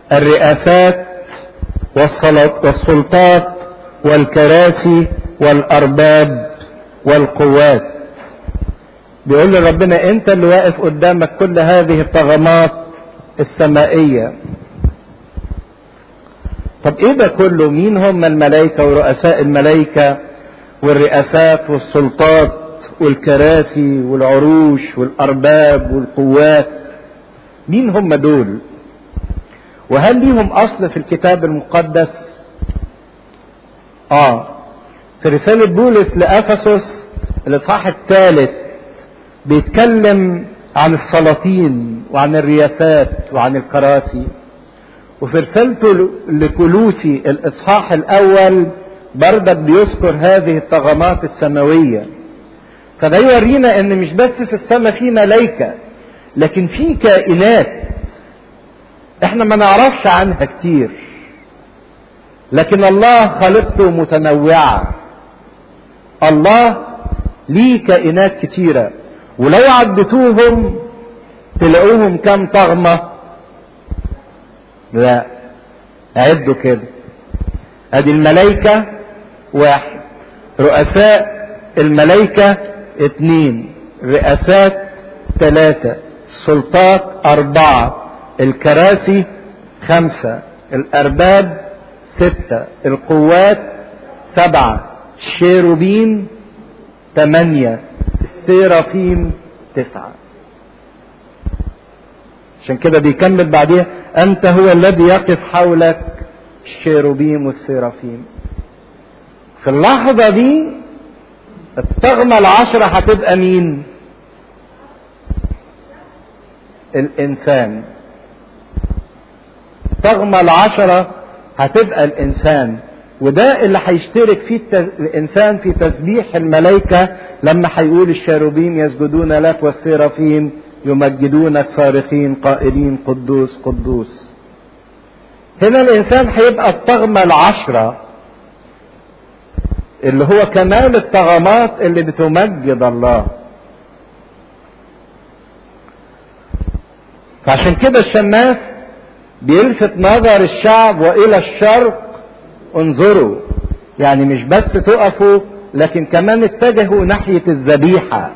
الرئاسات والسلطات والكراسي والارباب والقوات بيقول لربنا انت اللي واقف قدامك كل هذه الطغمات السمائية طب ايه ده كله مين هم الملائكة ورؤساء الملائكة والرئاسات والسلطات والكراسي والعروش والارباب والقوات مين هم دول وهل ليهم اصل في الكتاب المقدس اه في رسالة بولس لأفسس الإصحاح الثالث بيتكلم عن السلاطين وعن الرياسات وعن الكراسي وفي رسالته لكلوسي الإصحاح الأول بردك بيذكر هذه الطغمات السماوية فده يورينا ان مش بس في السماء في ملائكة لكن في كائنات احنا ما نعرفش عنها كتير لكن الله خلقته متنوعة الله ليه كائنات كتيرة ولو عدتوهم تلاقوهم كم طغمة لا عدوا كده ادي الملائكة واحد رؤساء الملائكة اتنين رئاسات ثلاثة السلطات أربعة الكراسي خمسة الأرباب ستة القوات سبعة الشيروبين ثمانية السيرافيم تسعة عشان كده بيكمل بعديها أنت هو الذي يقف حولك الشيروبيم والسيرافيم في اللحظة دي الطغمة العشرة هتبقى مين؟ الإنسان الطغمة العشرة هتبقى الإنسان وده اللي هيشترك فيه الإنسان في تسبيح الملائكة لما هيقول الشاروبين يسجدون لك والسيرافين يمجدونك صارخين قائلين قدوس قدوس هنا الإنسان هيبقى الطغمة العشرة اللي هو كمال الطغمات اللي بتمجد الله فعشان كده الشماس بيلفت نظر الشعب والى الشرق انظروا يعني مش بس تقفوا لكن كمان اتجهوا ناحية الذبيحة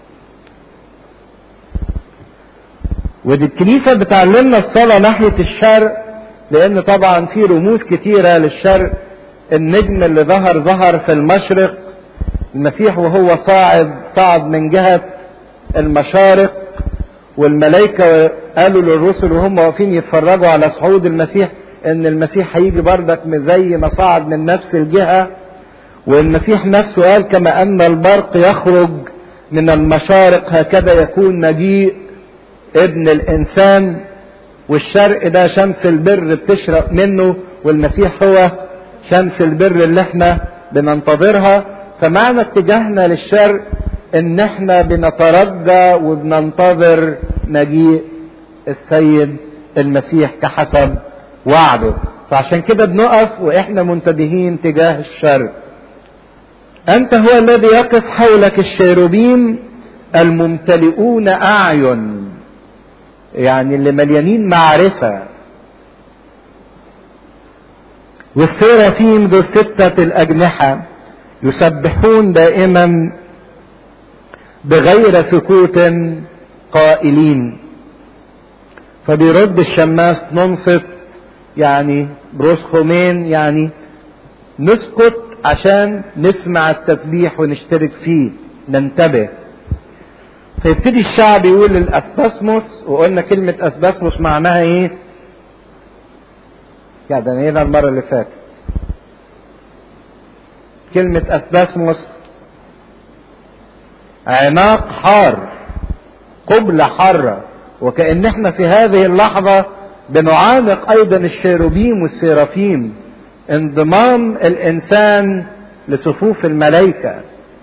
ودي الكنيسة بتعلمنا الصلاة ناحية الشرق لان طبعا في رموز كتيرة للشرق النجم اللي ظهر ظهر في المشرق المسيح وهو صاعد صعد من جهة المشارق والملائكة قالوا للرسل وهم واقفين يتفرجوا على صعود المسيح ان المسيح هيجي بردك زي ما صعد من نفس الجهة والمسيح نفسه قال كما ان البرق يخرج من المشارق هكذا يكون مجيء ابن الانسان والشرق ده شمس البر بتشرق منه والمسيح هو شمس البر اللي احنا بننتظرها فمعنى اتجاهنا للشرق ان احنا بنترجى وبننتظر مجيء السيد المسيح كحسب وعده فعشان كده بنقف واحنا منتبهين تجاه الشرق انت هو الذي يقف حولك الشيروبيم الممتلئون اعين يعني اللي مليانين معرفة والسيرافيم ذو ستة الأجنحة يسبحون دائما بغير سكوت قائلين فبيرد الشماس ننصت يعني بروسخومين يعني نسكت عشان نسمع التسبيح ونشترك فيه ننتبه فيبتدي الشعب يقول الاسباسموس وقلنا كلمة اسباسموس معناها ايه؟ يعني هنا المرة اللي فاتت كلمة اسباسموس عناق حار قبلة حارة وكأن احنا في هذه اللحظة بنعانق ايضا الشيروبيم والسيرافيم انضمام الانسان لصفوف الملائكة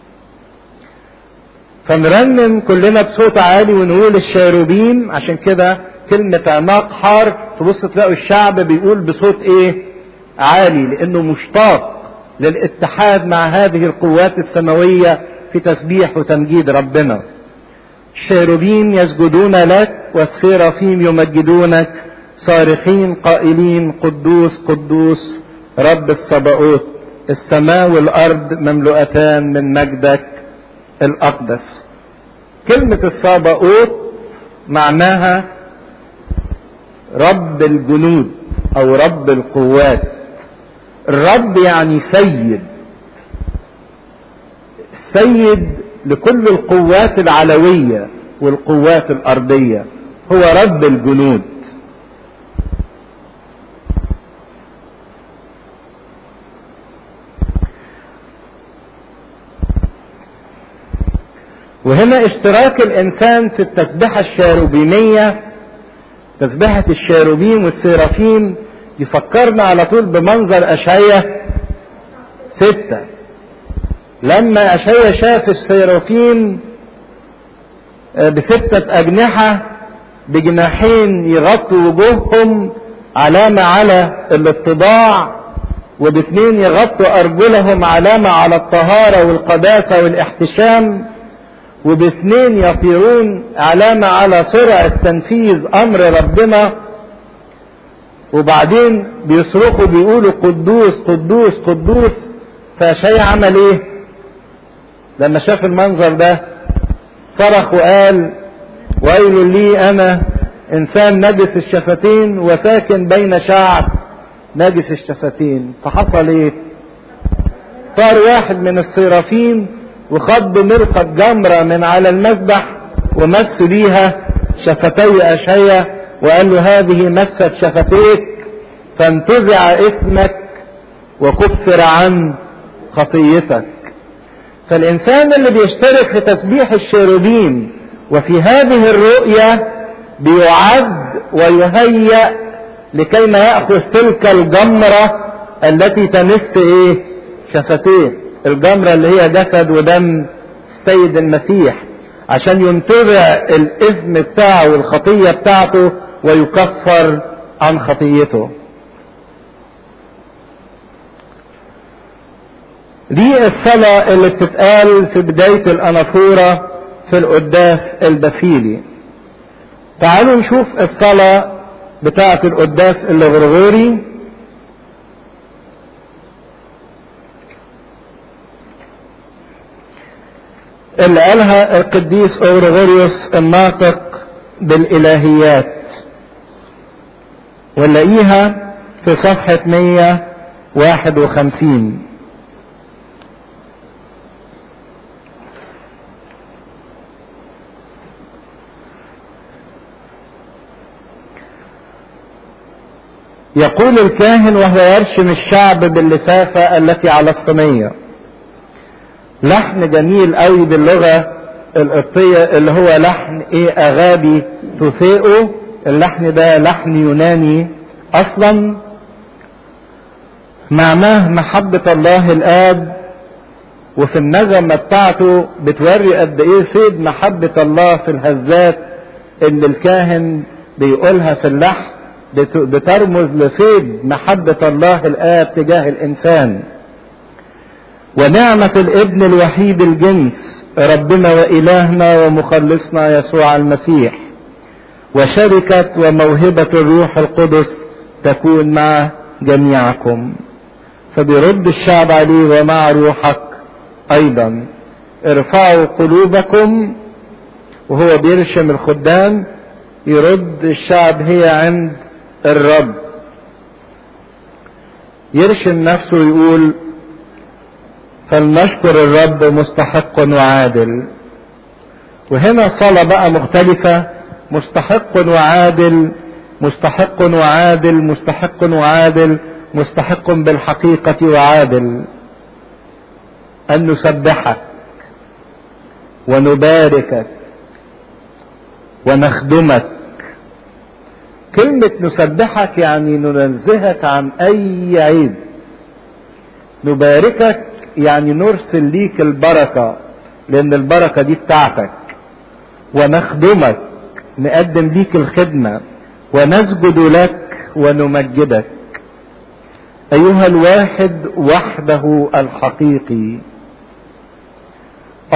فنرنم كلنا بصوت عالي ونقول الشيروبيم عشان كده كلمة عناق حار تبص تلاقوا الشعب بيقول بصوت ايه عالي لانه مشتاق للاتحاد مع هذه القوات السماوية في تسبيح وتمجيد ربنا الشيروبيم يسجدون لك والسيرافيم يمجدونك صارخين قائلين قدوس قدوس رب الصباؤوت السماء والارض مملوءتان من مجدك الاقدس كلمة الصباؤوت معناها رب الجنود او رب القوات الرب يعني سيد السيد لكل القوات العلوية والقوات الارضية هو رب الجنود وهنا اشتراك الانسان في التسبيحة الشاروبيمية تسبيحة الشاروبيم والسيرافيم يفكرنا على طول بمنظر اشعية ستة لما اشعية شاف السيرافيم بستة اجنحة بجناحين يغطوا وجوههم علامة على الاتضاع وباثنين يغطوا ارجلهم علامة على الطهارة والقداسة والاحتشام وباثنين يطيرون علامة على سرعة تنفيذ أمر ربنا وبعدين بيصرخوا بيقولوا قدوس قدوس قدوس فشيء عمل ايه لما شاف المنظر ده صرخ وقال ويل لي انا انسان نجس الشفتين وساكن بين شعب نجس الشفتين فحصل ايه طار واحد من الصرافين وخد مرقة جمرة من على المسبح ومس بيها شفتي أشعية وقال له هذه مست شفتيك فانتزع إثمك وكفر عن خطيتك فالإنسان اللي بيشترك في تسبيح الشيروبيم وفي هذه الرؤية بيعد ويهيأ لكي ما يأخذ تلك الجمرة التي تمس ايه شفتيه الجمرة اللي هي جسد ودم السيد المسيح عشان ينتزع الاثم بتاعه والخطية بتاعته ويكفر عن خطيته دي الصلاة اللي بتتقال في بداية الأنافورة في القداس البسيلي تعالوا نشوف الصلاة بتاعة القداس الغرغوري اللي قالها القديس أورغوريوس الناطق بالإلهيات ونلاقيها في صفحة 151 يقول الكاهن وهو يرشم الشعب باللفافة التي على الصينية لحن جميل قوي باللغة القبطية اللي هو لحن ايه اغابي توثيقه اللحن ده لحن يوناني اصلا معناه محبة الله الاب وفي النغمة بتاعته بتوري قد ايه فيد محبة الله في الهزات اللي الكاهن بيقولها في اللحن بترمز لفيد محبة الله الآب تجاه الإنسان ونعمة الابن الوحيد الجنس ربنا وإلهنا ومخلصنا يسوع المسيح وشركة وموهبة الروح القدس تكون مع جميعكم فبيرد الشعب عليه ومع روحك أيضا ارفعوا قلوبكم وهو بيرشم الخدام يرد الشعب هي عند الرب يرشم نفسه ويقول فلنشكر الرب مستحق وعادل وهنا صلاة بقى مختلفة مستحق وعادل مستحق وعادل مستحق وعادل مستحق بالحقيقة وعادل أن نسبحك ونباركك ونخدمك كلمة نسبحك يعني ننزهك عن أي عيب نباركك يعني نرسل ليك البركة لأن البركة دي بتاعتك ونخدمك نقدم ليك الخدمة ونسجد لك ونمجدك أيها الواحد وحده الحقيقي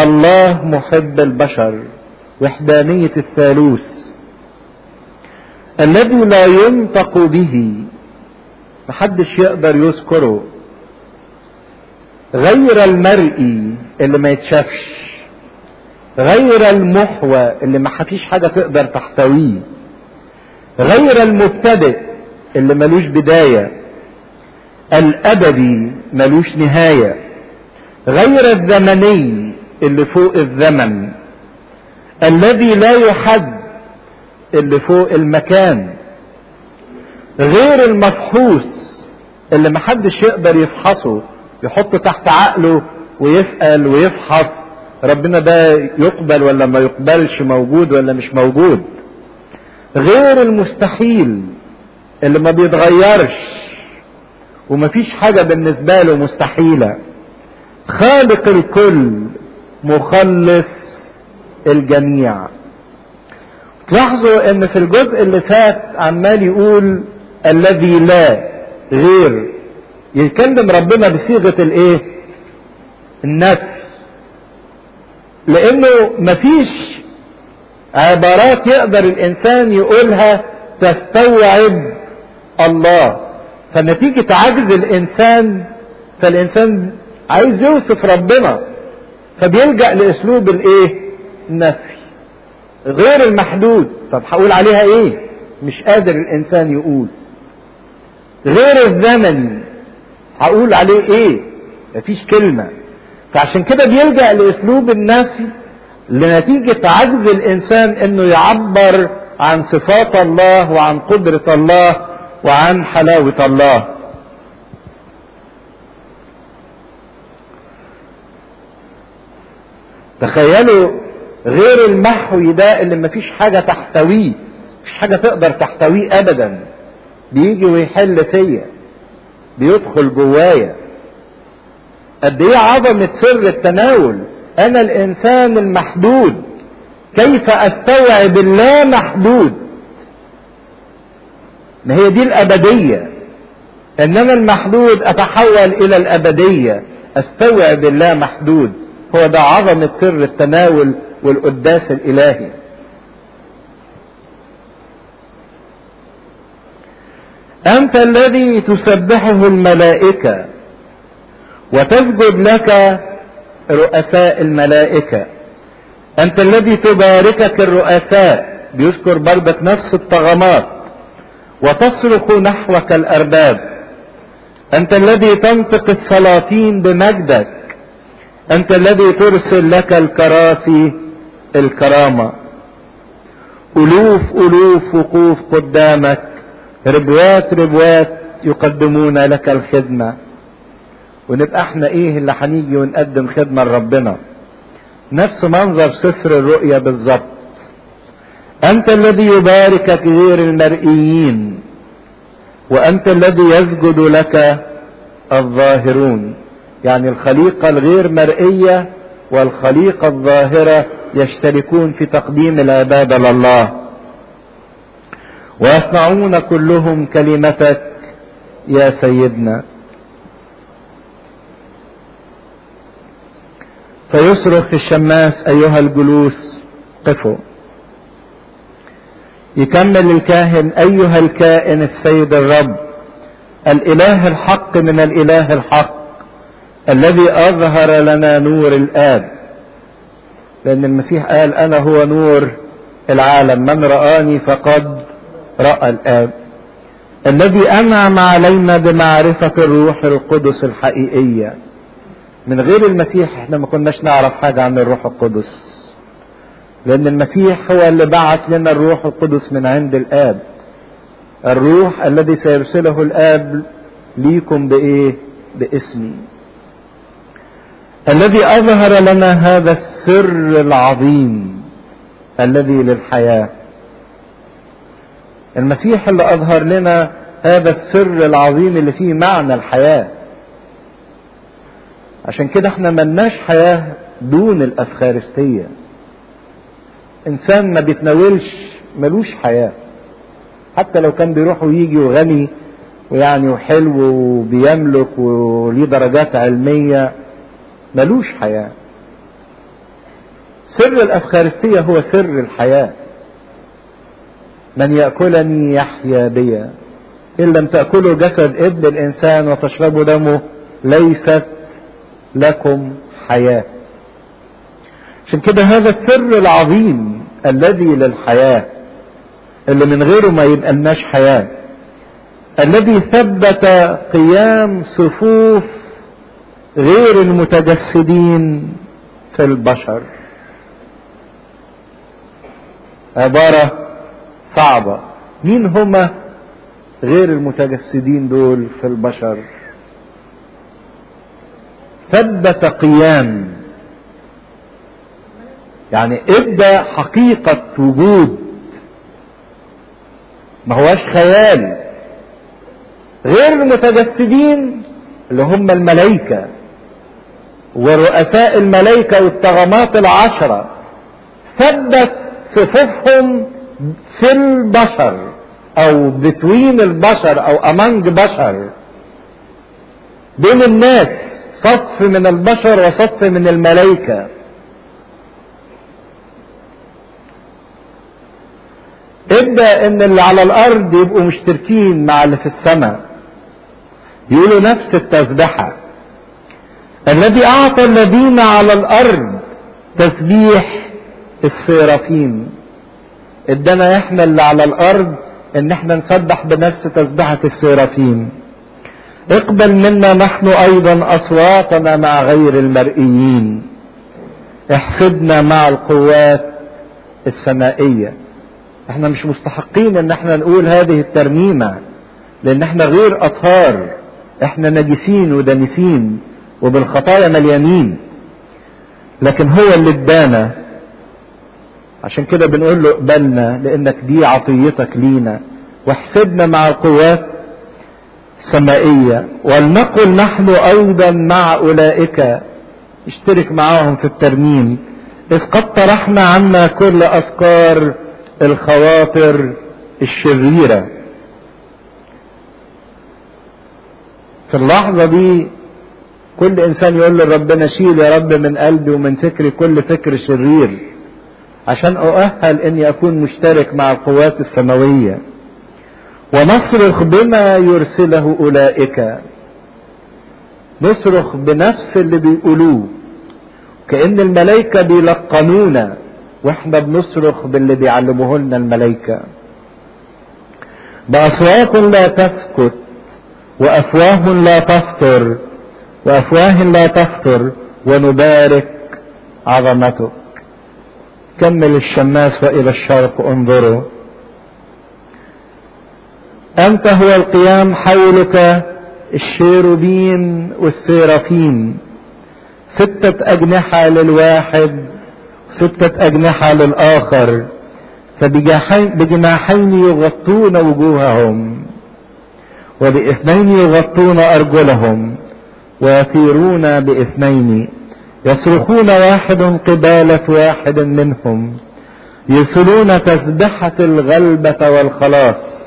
الله محب البشر وحدانية الثالوث الذي لا ينطق به محدش يقدر يذكره غير المرئي اللي ما يتشافش غير المحوى اللي ما فيش حاجة تقدر تحتويه غير المبتدئ اللي ملوش بداية الأبدي ملوش نهاية غير الزمني اللي فوق الزمن الذي لا يحد اللي فوق المكان غير المفحوص اللي محدش يقدر يفحصه يحط تحت عقله ويسأل ويفحص ربنا ده يقبل ولا ما يقبلش موجود ولا مش موجود غير المستحيل اللي ما بيتغيرش ومفيش حاجة بالنسبة له مستحيلة خالق الكل مخلص الجميع تلاحظوا ان في الجزء اللي فات عمال يقول الذي لا غير يتكلم ربنا بصيغة الايه النفي لانه مفيش عبارات يقدر الانسان يقولها تستوعب الله فنتيجة عجز الانسان فالانسان عايز يوصف ربنا فبيلجأ لاسلوب الايه النفي غير المحدود طب هقول عليها ايه مش قادر الانسان يقول غير الزمن هقول عليه ايه مفيش كلمة فعشان كده بيلجأ لاسلوب النفي لنتيجة عجز الانسان انه يعبر عن صفات الله وعن قدرة الله وعن حلاوة الله تخيلوا غير المحوي ده اللي مفيش حاجة تحتويه مفيش حاجة تقدر تحتويه ابدا بيجي ويحل فيا بيدخل جوايا قد ايه عظمة سر التناول انا الانسان المحدود كيف استوعب اللا محدود ما هي دي الابدية انما المحدود اتحول الى الابدية استوعب اللا محدود هو ده عظمة سر التناول والقداس الالهي انت الذي تسبحه الملائكة وتسجد لك رؤساء الملائكة انت الذي تباركك الرؤساء بيذكر برضك نفس الطغمات وتصرخ نحوك الارباب انت الذي تنطق السلاطين بمجدك انت الذي ترسل لك الكراسي الكرامة الوف الوف وقوف قدامك ربوات ربوات يقدمون لك الخدمة ونبقى احنا ايه اللي هنيجي ونقدم خدمة لربنا نفس منظر سفر الرؤيا بالظبط انت الذي يباركك غير المرئيين وانت الذي يسجد لك الظاهرون يعني الخليقة الغير مرئية والخليقة الظاهرة يشتركون في تقديم العبادة لله ويصنعون كلهم كلمتك يا سيدنا فيصرخ الشماس ايها الجلوس قفوا يكمل الكاهن ايها الكائن السيد الرب الاله الحق من الاله الحق الذي اظهر لنا نور الاب لان المسيح قال انا هو نور العالم من رآني فقد رأى الآب الذي أنعم علينا بمعرفة الروح القدس الحقيقية من غير المسيح احنا ما كناش نعرف حاجة عن الروح القدس لأن المسيح هو اللي بعت لنا الروح القدس من عند الآب الروح الذي سيرسله الآب ليكم بإيه؟ باسمي الذي أظهر لنا هذا السر العظيم الذي للحياة المسيح اللي أظهر لنا هذا السر العظيم اللي فيه معنى الحياة عشان كده احنا ملناش حياة دون الأفخارستية إنسان ما بيتناولش ملوش حياة حتى لو كان بيروح ويجي وغني ويعني وحلو وبيملك وليه درجات علمية ملوش حياة سر الأفخارستية هو سر الحياة من يأكلني يحيا بي إن لم تأكلوا جسد ابن الإنسان وتشربوا دمه ليست لكم حياة عشان كده هذا السر العظيم الذي للحياة اللي من غيره ما يبقى لناش حياة الذي ثبت قيام صفوف غير المتجسدين في البشر عبارة صعبة مين هما غير المتجسدين دول في البشر ثبت قيام يعني ادى حقيقة وجود ما هواش خيال غير المتجسدين اللي هم الملائكة ورؤساء الملائكة والطغمات العشرة ثبت صفوفهم في البشر او بتوين البشر او امانج بشر بين الناس صف من البشر وصف من الملائكة ابدا ان اللي على الارض يبقوا مشتركين مع اللي في السماء يقولوا نفس التسبحة الذي اعطى الذين على الارض تسبيح السيرافيم ادانا احنا اللي على الارض ان احنا نسبح بنفس تسبحة السيرافيم اقبل منا نحن ايضا اصواتنا مع غير المرئيين احسبنا مع القوات السمائية احنا مش مستحقين ان احنا نقول هذه الترنيمة لان احنا غير اطهار احنا نجسين ودنسين وبالخطايا مليانين لكن هو اللي ادانا عشان كده بنقول له اقبلنا لانك دي عطيتك لينا واحسبنا مع القوات السمائية ولنقل نحن ايضا مع اولئك اشترك معاهم في الترميم اذ قد طرحنا عنا كل افكار الخواطر الشريرة في اللحظة دي كل انسان يقول لربنا شيل يا رب من قلبي ومن فكري كل فكر شرير عشان اؤهل اني اكون مشترك مع القوات السماوية ونصرخ بما يرسله اولئك نصرخ بنفس اللي بيقولوه كأن الملائكة بيلقنونا واحنا بنصرخ باللي بيعلموه لنا الملائكة بأصوات لا تسكت وأفواه لا تفطر وأفواه لا تفطر ونبارك عظمتك كمل الشماس وإلى الشرق انظروا أنت هو القيام حولك الشيروبين والسيرافين ستة أجنحة للواحد ستة أجنحة للآخر فبجناحين يغطون وجوههم وباثنين يغطون أرجلهم ويطيرون باثنين يصرخون واحد قبالة واحد منهم يرسلون تسبحة الغلبة والخلاص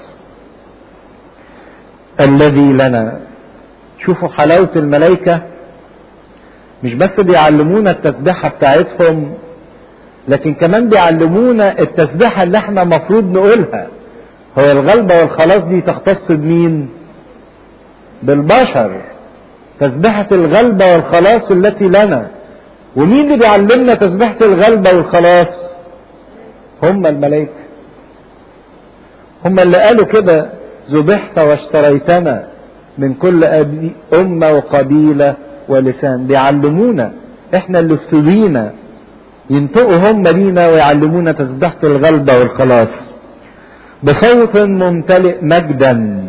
الذي لنا شوفوا حلاوة الملائكة مش بس بيعلمونا التسبحة بتاعتهم لكن كمان بيعلمونا التسبحة اللي احنا مفروض نقولها هو الغلبة والخلاص دي تختص بمين بالبشر تسبحة الغلبة والخلاص التي لنا ومين اللي بيعلمنا تسبحة الغلبة والخلاص هم الملائكة هم اللي قالوا كده ذبحت واشتريتنا من كل أمة وقبيلة ولسان بيعلمونا احنا اللي افتدينا ينطقوا هم لينا ويعلمونا تسبحة الغلبة والخلاص بصوت ممتلئ مجدا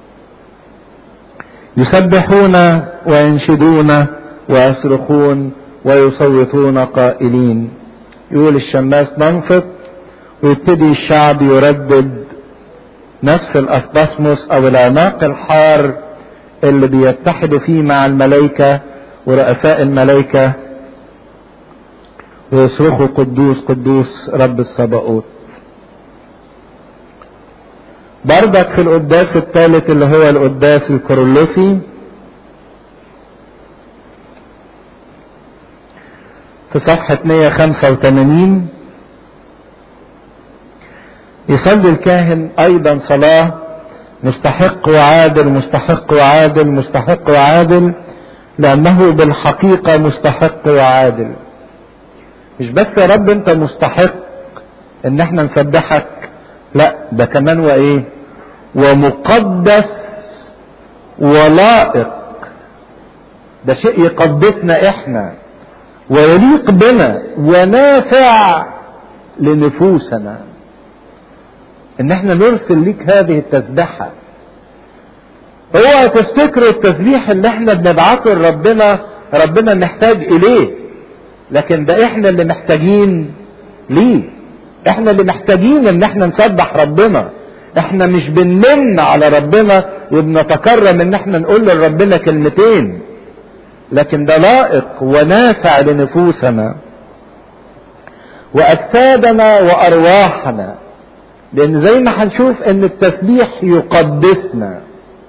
يسبحون وينشدون ويصرخون ويصوتون قائلين يقول الشماس ننفض ويبتدي الشعب يردد نفس الاسباسموس او العناق الحار اللي بيتحدوا فيه مع الملائكة ورؤساء الملائكة ويصرخوا قدوس قدوس رب السباؤوت بردك في القداس الثالث اللي هو القداس الكورولوسي في صفحة 185 يصلي الكاهن ايضا صلاة مستحق وعادل مستحق وعادل مستحق وعادل لانه بالحقيقة مستحق وعادل مش بس يا رب انت مستحق ان احنا نسبحك لا ده كمان وايه ومقدس ولائق ده شيء يقدسنا احنا ويليق بنا ونافع لنفوسنا ان احنا نرسل ليك هذه التسبحة اوعى تفتكروا التسبيح اللي احنا بنبعته لربنا ربنا محتاج اليه لكن ده احنا اللي محتاجين ليه احنا اللي محتاجين ان احنا نسبح ربنا احنا مش بنمن على ربنا وبنتكرم ان احنا نقول لربنا كلمتين لكن ده لائق ونافع لنفوسنا واجسادنا وارواحنا لان زي ما هنشوف ان التسبيح يقدسنا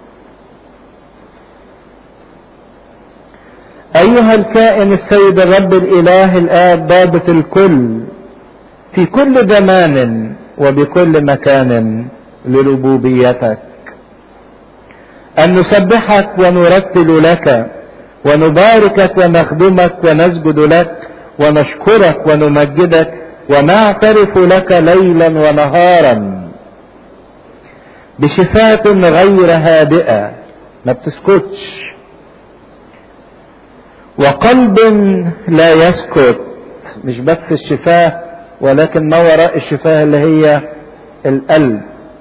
ايها الكائن السيد الرب الاله الاب ضابط الكل في كل زمان وبكل مكان لربوبيتك ان نسبحك ونرتل لك ونباركك ونخدمك ونسجد لك ونشكرك ونمجدك ونعترف لك ليلا ونهارا بشفاة غير هادئة ما بتسكتش وقلب لا يسكت مش بس الشفاه ولكن ما وراء الشفاه اللي هي القلب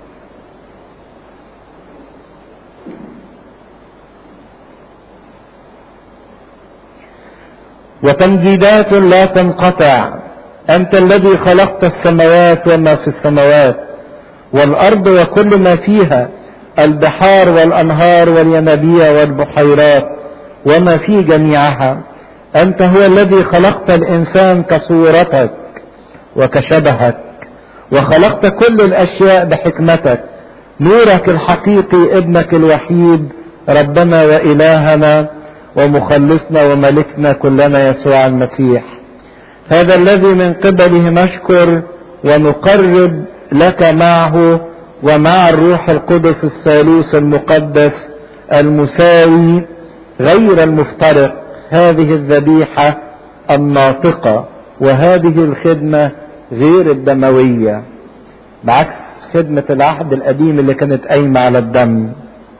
وتمجيدات لا تنقطع انت الذي خلقت السماوات وما في السماوات والارض وكل ما فيها البحار والانهار والينابيع والبحيرات وما في جميعها انت هو الذي خلقت الانسان كصورتك وكشبهك وخلقت كل الاشياء بحكمتك نورك الحقيقي ابنك الوحيد ربنا والهنا ومخلصنا وملكنا كلنا يسوع المسيح هذا الذي من قبله نشكر ونقرب لك معه ومع الروح القدس الثالوث المقدس المساوي غير المفترق هذه الذبيحة الناطقة وهذه الخدمة غير الدموية بعكس خدمة العهد القديم اللي كانت قايمة على الدم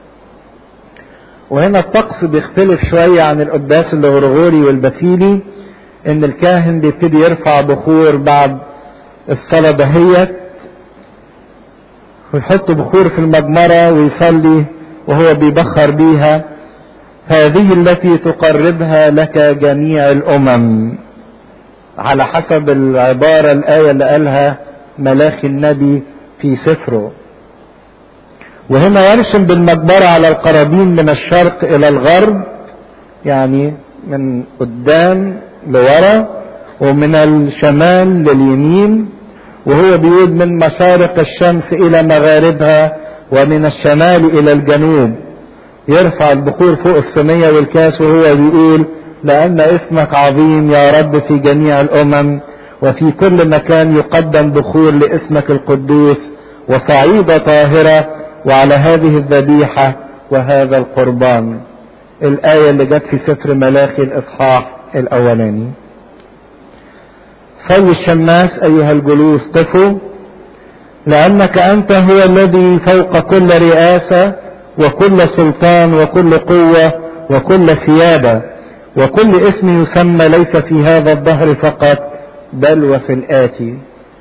وهنا الطقس بيختلف شوية عن القداس الغرغوري والبسيلي ان الكاهن بيبتدي يرفع بخور بعد الصلاة دهيت ويحط بخور في المجمرة ويصلي وهو بيبخر بيها هذه التي تقربها لك جميع الامم على حسب العبارة الآية اللي قالها ملاخي النبي في سفره وهنا يرسم بالمجبرة على القرابين من الشرق إلى الغرب يعني من قدام لورا ومن الشمال لليمين وهو بيقول من مشارق الشمس إلى مغاربها ومن الشمال إلى الجنوب يرفع البخور فوق الصينية والكاس وهو بيقول لأن اسمك عظيم يا رب في جميع الأمم وفي كل مكان يقدم بخور لاسمك القدوس وصعيدة طاهرة وعلى هذه الذبيحة وهذا القربان الآية اللي جت في سفر ملاخي الإصحاح الأولاني صلي الشماس أيها الجلوس قفوا لأنك أنت هو الذي فوق كل رئاسة وكل سلطان وكل قوة وكل سيادة وكل اسم يسمى ليس في هذا الدهر فقط بل وفي الآتي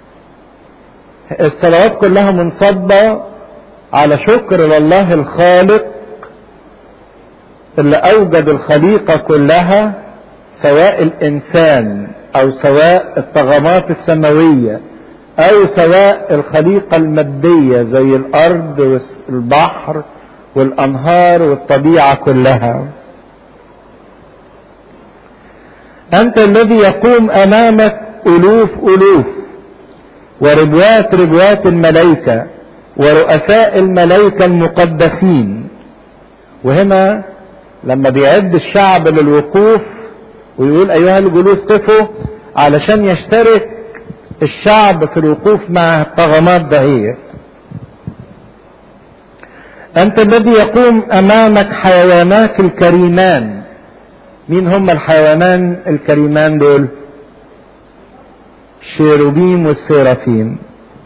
الصلوات كلها منصبة على شكر لله الخالق اللي أوجد الخليقة كلها سواء الإنسان أو سواء الطغمات السماوية أو سواء الخليقة المادية زي الأرض والبحر والأنهار والطبيعة كلها أنت الذي يقوم أمامك ألوف ألوف وربوات ربوات الملائكة ورؤساء الملائكة المقدسين وهنا لما بيعد الشعب للوقوف ويقول أيها الجلوس قفوا علشان يشترك الشعب في الوقوف مع الطغمات دهيت أنت الذي يقوم أمامك حيوانات الكريمان مين هم الحيوانان الكريمان دول الشيروبيم والسيرافيم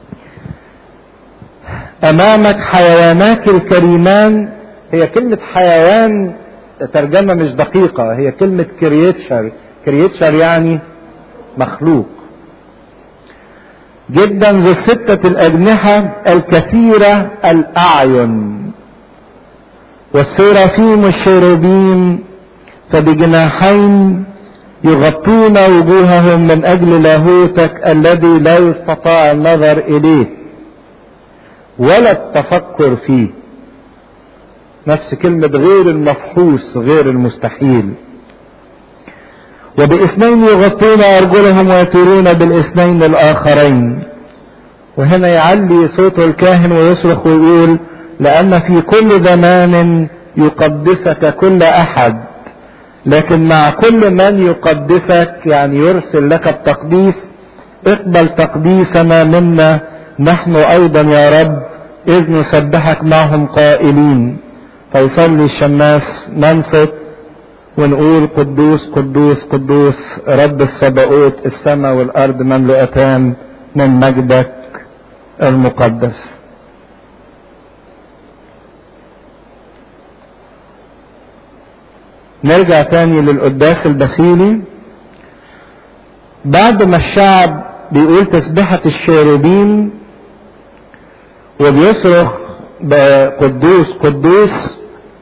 أمامك حيوانات الكريمان هي كلمة حيوان ترجمة مش دقيقة هي كلمة كريتشر كريتشر يعني مخلوق جدا ذو ستة الأجنحة الكثيرة الأعين والسيرافيم والشيروبيم فبجناحين يغطون وجوههم من أجل لاهوتك الذي لا يستطاع النظر إليه ولا التفكر فيه نفس كلمة غير المفحوص غير المستحيل وباثنين يغطون أرجلهم ويطيرون بالاثنين الآخرين وهنا يعلي صوته الكاهن ويصرخ ويقول لأن في كل زمان يقدسك كل أحد لكن مع كل من يقدسك يعني يرسل لك التقديس اقبل تقديسنا منا نحن أيضا يا رب إذ نسبحك معهم قائلين فيصلي الشماس ننصت ونقول قدوس قدوس قدوس رب السبقوت السماء والأرض مملوءتان من مجدك المقدس نرجع تاني للقداس البسيلي بعد ما الشعب بيقول تسبحة الشيروبين وبيصرخ بقدوس قدوس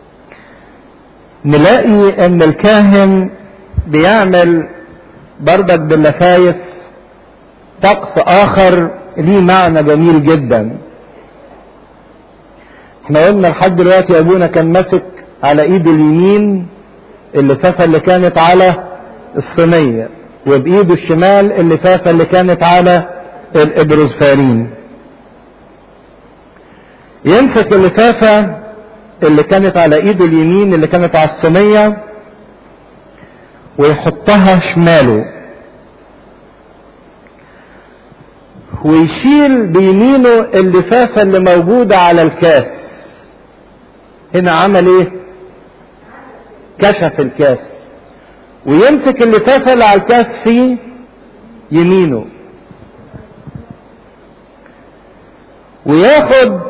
نلاقي ان الكاهن بيعمل برضك باللفايف طقس اخر ليه معنى جميل جدا احنا قلنا لحد دلوقتي ابونا كان ماسك على ايده اليمين اللفافه اللي كانت على الصينيه وبايده الشمال اللفافه اللي كانت على الابروزفارين يمسك اللفافه اللي كانت على ايده اليمين اللي كانت على الصينيه ويحطها شماله ويشيل بيمينه اللفافه اللي موجوده على الكاس هنا عمل ايه كشف الكاس ويمسك اللفافة اللي على الكاس في يمينه وياخد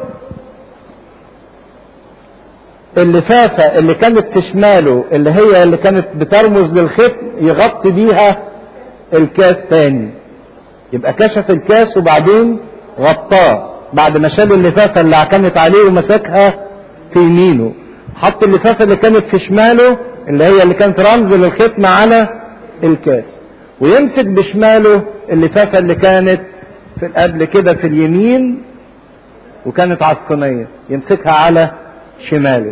اللفافة اللي كانت في شماله اللي هي اللي كانت بترمز للختم يغطي بيها الكاس تاني يبقى كشف الكاس وبعدين غطاه بعد ما شال اللفافة اللي كانت عليه ومسكها في يمينه حط اللفافه اللي كانت في شماله اللي هي اللي كانت رمز للختم على الكاس ويمسك بشماله اللفافه اللي كانت في قبل كده في اليمين وكانت على الصينيه يمسكها على شماله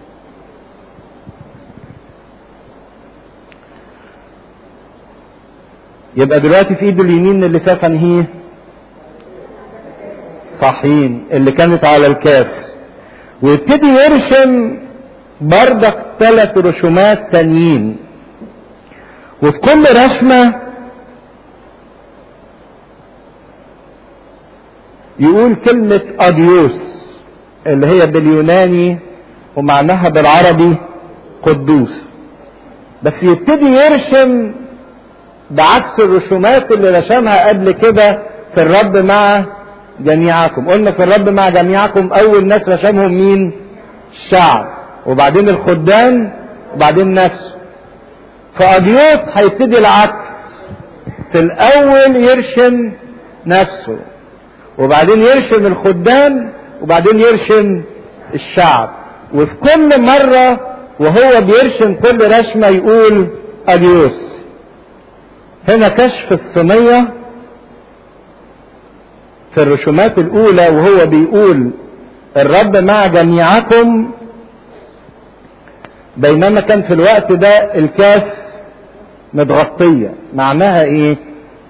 يبقى دلوقتي في ايده اليمين اللفافه هي صحيين اللي كانت على الكاس ويبتدي يرسم بردك ثلاث رسومات تانيين وفي كل رسمة يقول كلمة أديوس اللي هي باليوناني ومعناها بالعربي قدوس بس يبتدي يرسم بعكس الرسومات اللي رسمها قبل كده في الرب مع جميعكم قلنا في الرب مع جميعكم اول ناس رسمهم مين الشعب وبعدين الخدام وبعدين نفسه فأديوس هيبتدي العكس في الأول يرشم نفسه وبعدين يرشم الخدام وبعدين يرشم الشعب وفي كل مرة وهو بيرشم كل رشمة يقول أديوس هنا كشف الصينية في الرسومات الأولى وهو بيقول الرب مع جميعكم بينما كان في الوقت ده الكاس متغطية معناها ايه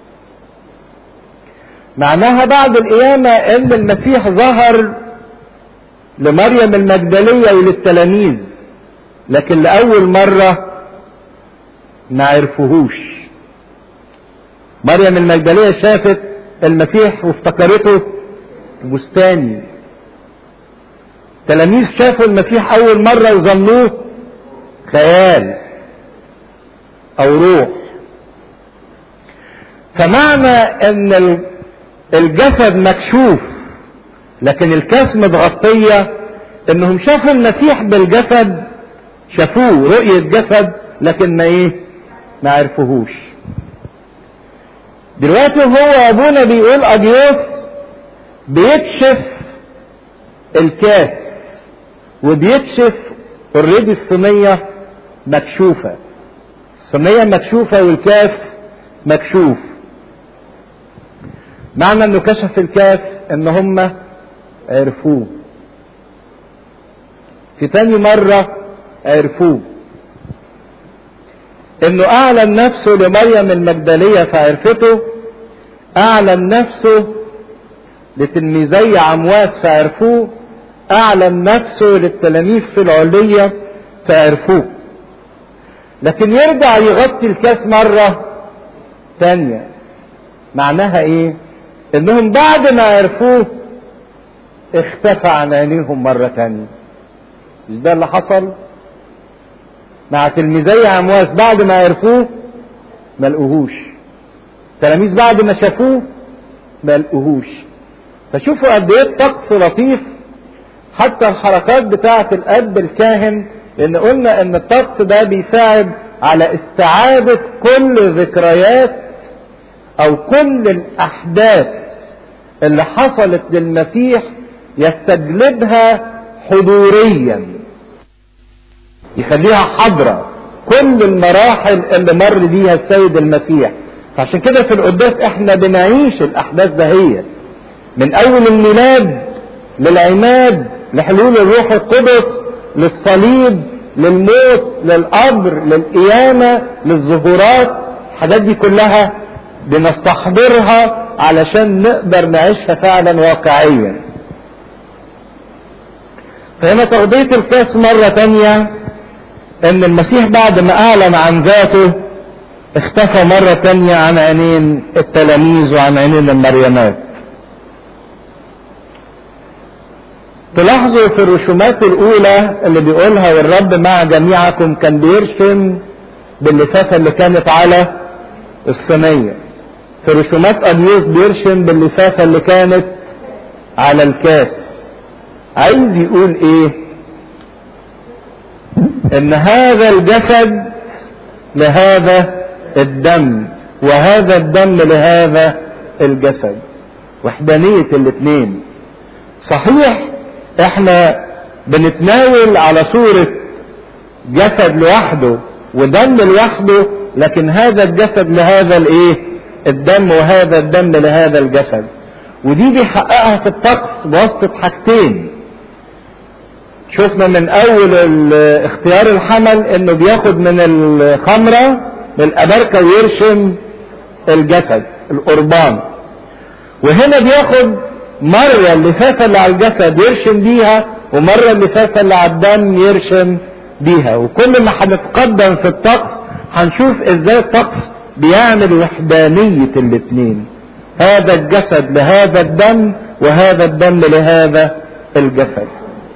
معناها بعد القيامة ان المسيح ظهر لمريم المجدلية وللتلاميذ لكن لأول مرة ما عرفوهوش مريم المجدلية شافت المسيح وافتكرته بستاني تلاميذ شافوا المسيح اول مرة وظنوه خيال او روح فمعنى ان الجسد مكشوف لكن الكاس متغطية انهم شافوا المسيح بالجسد شافوه رؤية جسد لكن ما ايه ما عرفوهوش دلوقتي هو ابونا بيقول اديوس بيكشف الكاس وبيكشف اوريدي الصينية مكشوفة الصينية مكشوفة والكاس مكشوف معنى انه كشف الكاس ان هم عرفوه في تاني مرة عرفوه انه اعلن نفسه لمريم المجدلية فعرفته اعلن نفسه لتلميذي عمواس فعرفوه اعلن نفسه للتلاميذ في العلية فعرفوه لكن يرجع يغطي الكاس مرة تانية معناها ايه انهم بعد ما عرفوه اختفى عن عينيهم مرة تانية مش ده اللي حصل مع تلميذي عمواس بعد ما عرفوه ما لقوهوش تلاميذ بعد ما شافوه ما لقوهوش فشوفوا قد ايه الطقس لطيف حتى الحركات بتاعة الاب الكاهن لان قلنا ان الطقس ده بيساعد على استعادة كل ذكريات او كل الاحداث اللي حصلت للمسيح يستجلبها حضوريا يخليها حاضرة كل المراحل اللي مر بيها السيد المسيح فعشان كده في القداس احنا بنعيش الاحداث دهيت من اول الميلاد للعماد لحلول الروح القدس للصليب للموت للقبر للقيامة للظهورات الحاجات دي كلها بنستحضرها علشان نقدر نعيشها فعلا واقعيا فهنا تغطية الكاس مرة تانية ان المسيح بعد ما اعلن عن ذاته اختفى مرة تانية عن عينين التلاميذ وعن عينين المريمات تلاحظوا في الرسومات الاولى اللي بيقولها والرب مع جميعكم كان بيرسم باللفافة اللي كانت على الصينية في رسومات ابيوس بيرسم باللفافة اللي كانت على الكاس عايز يقول ايه ان هذا الجسد لهذا الدم وهذا الدم لهذا الجسد وحدانية الاثنين صحيح احنا بنتناول على صورة جسد لوحده ودم لوحده لكن هذا الجسد لهذا الايه الدم وهذا الدم لهذا الجسد ودي بيحققها في الطقس بواسطة حاجتين شفنا من اول اختيار الحمل انه بياخد من الخمرة من الابركة ويرشم الجسد القربان وهنا بياخد مرة اللفافة اللي على الجسد يرشم بيها ومرة اللفافة اللي على الدم يرشم بيها وكل ما هنتقدم في الطقس هنشوف ازاي الطقس بيعمل وحدانية الاتنين هذا الجسد لهذا الدم وهذا الدم لهذا الجسد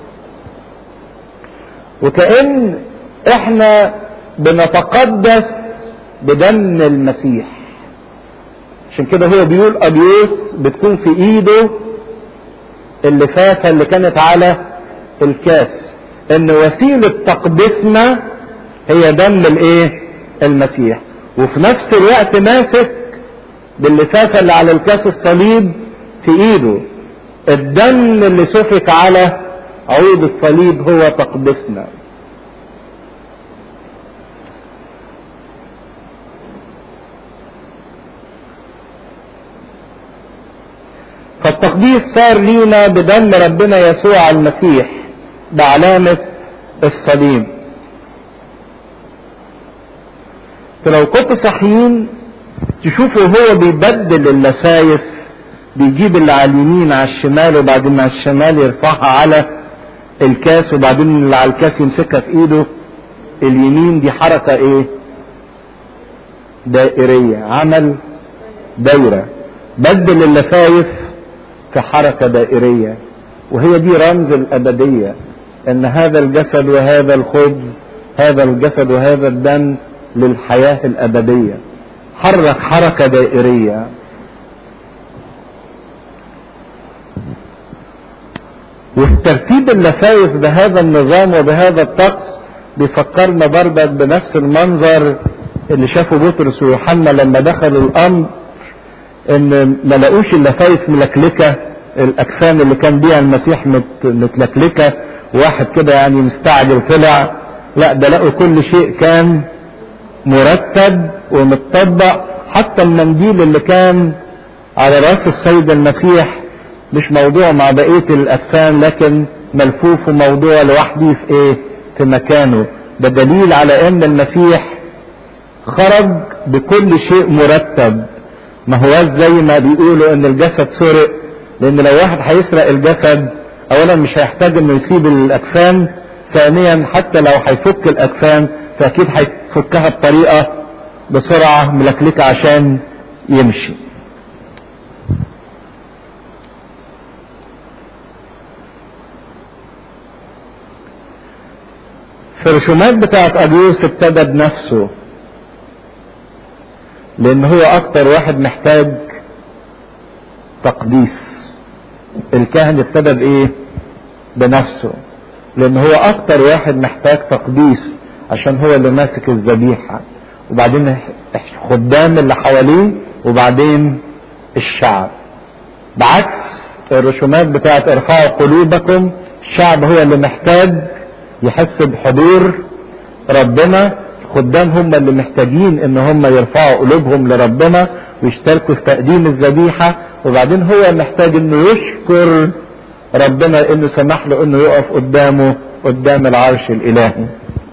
وكأن احنا بنتقدس بدم المسيح عشان كده هو بيقول ابيوس بتكون في ايده اللفافة اللي كانت على الكاس ان وسيلة تقديسنا هي دم الايه المسيح وفي نفس الوقت ماسك باللفافة اللي على الكاس الصليب في ايده الدم اللي سفك على عود الصليب هو تقديسنا فالتقديس صار لينا بدم ربنا يسوع المسيح بعلامة الصليب فلو كنتوا صحيين تشوفوا هو بيبدل اللفايف بيجيب اللي على اليمين على الشمال وبعدين على الشمال يرفعها على الكاس وبعدين اللي على الكاس يمسكها في ايده اليمين دي حركة ايه دائرية عمل دايرة بدل اللفايف في حركة دائرية وهي دي رمز الأبدية ان هذا الجسد وهذا الخبز هذا الجسد وهذا الدم للحياة الأبدية حرك حركة دائرية وفي ترتيب اللفايف بهذا النظام وبهذا الطقس بيفكرنا برضك بنفس المنظر اللي شافه بطرس ويوحنا لما دخلوا الامر ان ما لقوش اللفايف ملكلكه الاجسام اللي كان بيها المسيح متلكلكه واحد كده يعني مستعجل طلع لا ده لقوا كل شيء كان مرتب ومتطبق حتى المنديل اللي كان على راس السيد المسيح مش موضوع مع بقيه الاجسام لكن ملفوف وموضوع لوحده في ايه في مكانه ده دليل على ان المسيح خرج بكل شيء مرتب ما هواش زي ما بيقولوا ان الجسد سرق لان لو واحد هيسرق الجسد اولا مش هيحتاج انه يسيب الاجسام ثانيا حتى لو هيفك الاجسام فاكيد هيفكها بطريقه بسرعه ملكلكه عشان يمشي في الرسومات بتاعت ابيوس ابتدى بنفسه لان هو اكتر واحد محتاج تقديس الكاهن ابتدى بايه بنفسه لان هو اكتر واحد محتاج تقديس عشان هو اللي ماسك الذبيحة وبعدين خدام اللي حواليه وبعدين الشعب بعكس الرسومات بتاعت ارفعوا قلوبكم الشعب هو اللي محتاج يحس بحضور ربنا الخدام هم اللي محتاجين ان هم يرفعوا قلوبهم لربنا ويشتركوا في تقديم الذبيحة وبعدين هو محتاج انه يشكر ربنا انه سمح له انه يقف قدامه قدام العرش الالهي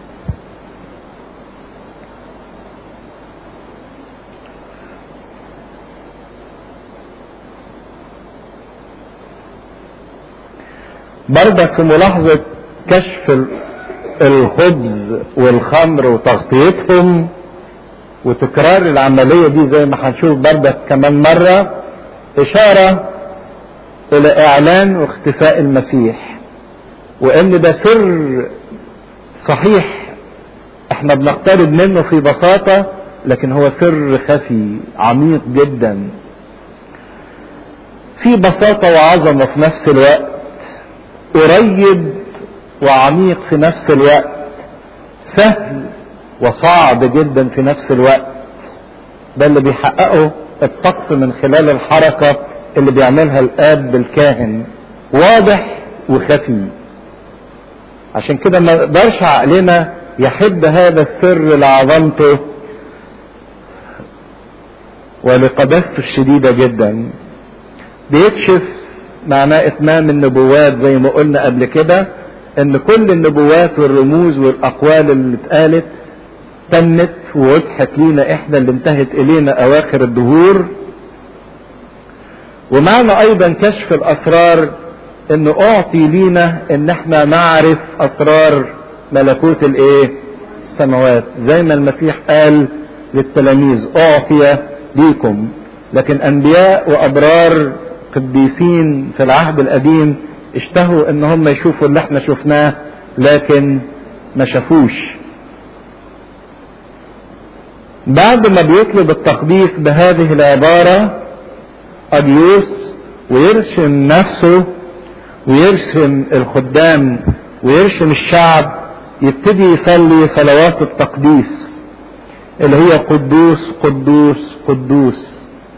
برضك في ملاحظة كشف الخبز والخمر وتغطيتهم وتكرار العملية دي زي ما هنشوف بردك كمان مرة إشارة إلى إعلان واختفاء المسيح وإن ده سر صحيح احنا بنقترب منه في بساطة لكن هو سر خفي عميق جدا في بساطة وعظمة في نفس الوقت قريب وعميق في نفس الوقت سهل وصعب جدا في نفس الوقت ده اللي بيحققه الطقس من خلال الحركة اللي بيعملها الآب بالكاهن واضح وخفي عشان كده ما يقدرش عقلنا يحب هذا السر لعظمته ولقداسته الشديدة جدا بيكشف معناه اتمام النبوات زي ما قلنا قبل كده ان كل النبوات والرموز والاقوال اللي اتقالت تمت ووضحت لينا احنا اللي انتهت الينا اواخر الدهور ومعنى ايضا كشف الاسرار انه اعطي لينا ان احنا نعرف اسرار ملكوت الايه السماوات زي ما المسيح قال للتلاميذ اعطي ليكم لكن انبياء وابرار قديسين في العهد القديم اشتهوا ان هم يشوفوا اللي احنا شفناه لكن ما شافوش بعد ما بيطلب التقديس بهذه العبارة أبيوس ويرسم نفسه ويرسم الخدام ويرسم الشعب يبتدي يصلي صلوات التقديس اللي هي قدوس قدوس قدوس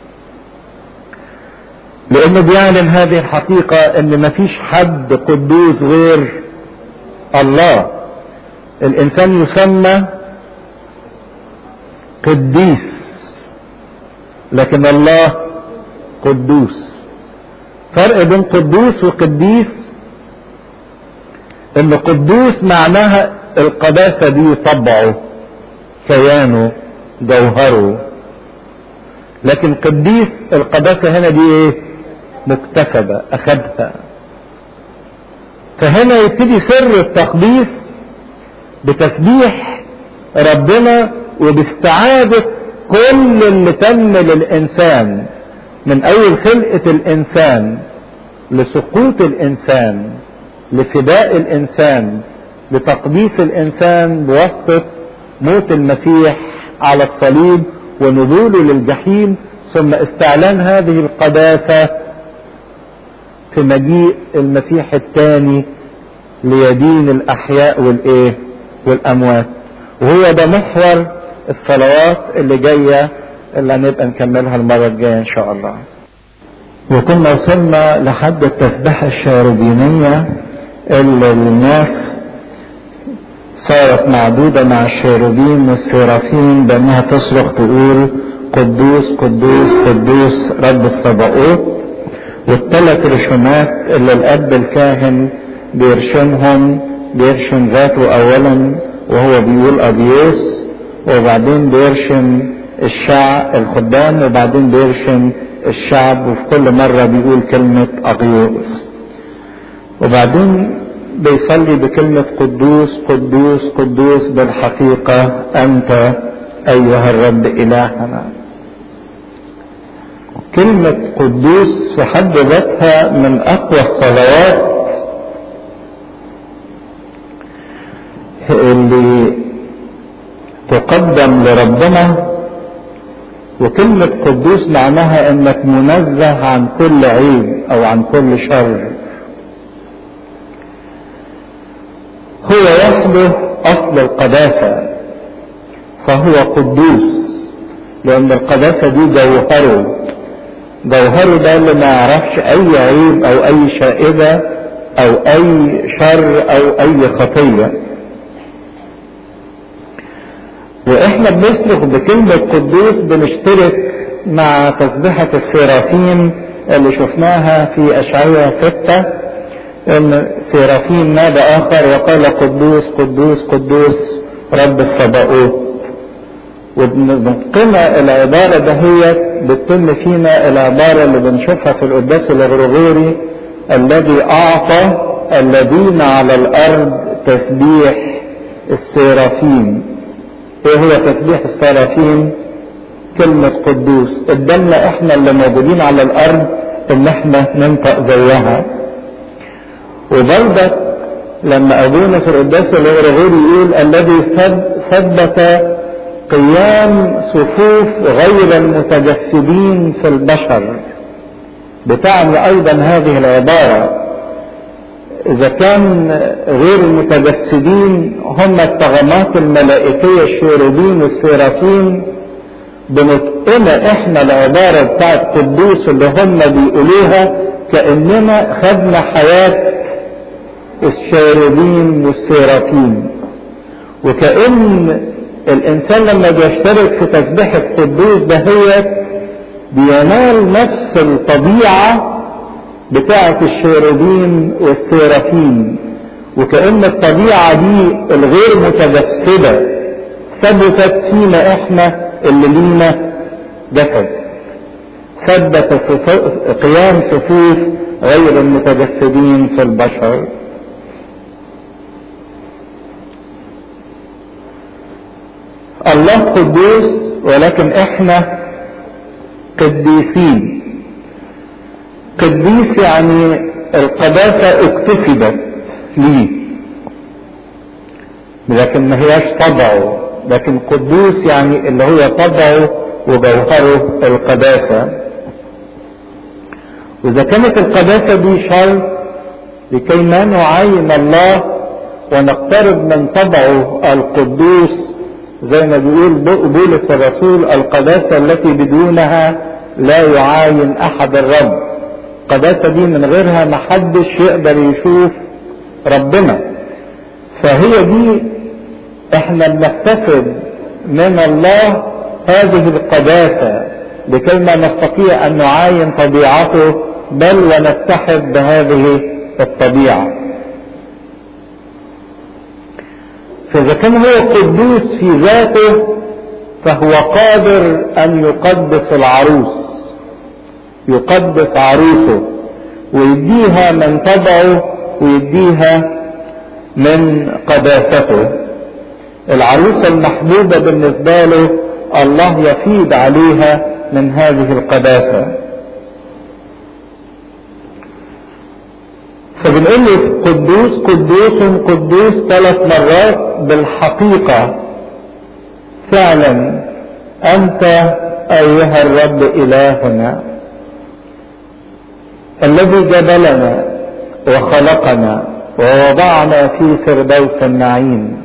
لانه بيعلن هذه الحقيقة ان مفيش حد قدوس غير الله الانسان يسمى قديس لكن الله قدوس فرق بين قدوس وقديس ان قدوس معناها القداسة دي طبعه كيانه جوهره لكن قديس القداسة هنا دي ايه مكتسبة اخدها فهنا يبتدي سر التقديس بتسبيح ربنا وباستعادة كل اللي تم للإنسان من اول خلقة الانسان لسقوط الانسان لفداء الانسان لتقديس الانسان بواسطة موت المسيح على الصليب ونزوله للجحيم ثم استعلان هذه القداسة في مجيء المسيح الثاني ليدين الاحياء والايه والاموات وهو ده محور الصلوات اللي جايه اللي هنبقى نكملها المره الجايه ان شاء الله وكنا وصلنا لحد التسبيحة الشاربينية اللي الناس صارت معدودة مع الشيروبين والسرافين بأنها تصرخ تقول قدوس قدوس قدوس رب الصباؤوت والثلاث رشومات اللي الأب الكاهن بيرشمهم بيرشم ذاته أولا وهو بيقول أبيوس وبعدين بيرشم الشعب الخدام وبعدين بيرشم الشعب وفي كل مرة بيقول كلمة أغيوس وبعدين بيصلي بكلمة قدوس قدوس قدوس بالحقيقة أنت أيها الرب إلهنا كلمة قدوس في حد ذاتها من أقوى الصلوات اللي تقدم لربنا وكلمة قدوس معناها انك منزه عن كل عيب او عن كل شر هو وحده اصل القداسة فهو قدوس لان القداسة دي جوهره جوهره ده اللي ما يعرفش اي عيب او اي شائبة او اي شر او اي خطية واحنا بنصرخ بكلمة قدوس بنشترك مع تسبيحة السيرافين اللي شفناها في اشعياء ستة ان سيرافين نادى اخر وقال قدوس قدوس قدوس رب الصباؤوت وبنقنا العبارة دهيت بتتم فينا العبارة اللي بنشوفها في القداس الغرغوري الذي اعطى الذين على الارض تسبيح السيرافين ايه هو تسبيح السرافين كلمة قدوس ادالنا احنا اللي موجودين على الارض ان احنا ننطق زيها وبرضك لما ابونا في القداس الغرغوري يقول الذي ثبت قيام صفوف غير المتجسدين في البشر بتعني ايضا هذه العباره اذا كان غير المتجسدين هم الطغمات الملائكية الشيروبين والسيرافين بنطقنا احنا العبارة بتاعت قدوس اللي هم بيقولوها كأننا خدنا حياة الشيروبين والسيرافين وكأن الانسان لما بيشترك في تسبيحة قدوس دهيت بينال نفس الطبيعة بتاعة الشيروبين والسيرافين وكأن الطبيعة دي الغير متجسدة ثبتت فينا احنا اللي لينا جسد ثبت قيام صفوف غير المتجسدين في البشر الله قدوس ولكن احنا قديسين قديس يعني القداسة اكتسبت ليه لكن ما هياش طبعه لكن قدوس يعني اللي هو طبعه وجوهره القداسة وإذا كانت القداسة دي شرط لكي ما نعاين الله ونقترب من طبعه القدوس زي ما بيقول بولس الرسول القداسة التي بدونها لا يعاين أحد الرب القداسة دي من غيرها محدش يقدر يشوف ربنا فهي دي احنا بنكتسب من الله هذه القداسة لكي ما نستطيع ان نعاين طبيعته بل ونتحد بهذه الطبيعة فاذا كان هو قدوس في ذاته فهو قادر ان يقدس العروس يقدس عروسه ويديها من طبعه ويديها من قداسته العروسة المحبوبة بالنسبة له الله يفيد عليها من هذه القداسة يقول لي قدوس قدوس قدوس ثلاث مرات بالحقيقة فعلا أنت أيها الرب إلهنا الذي جبلنا وخلقنا ووضعنا في فردوس النعيم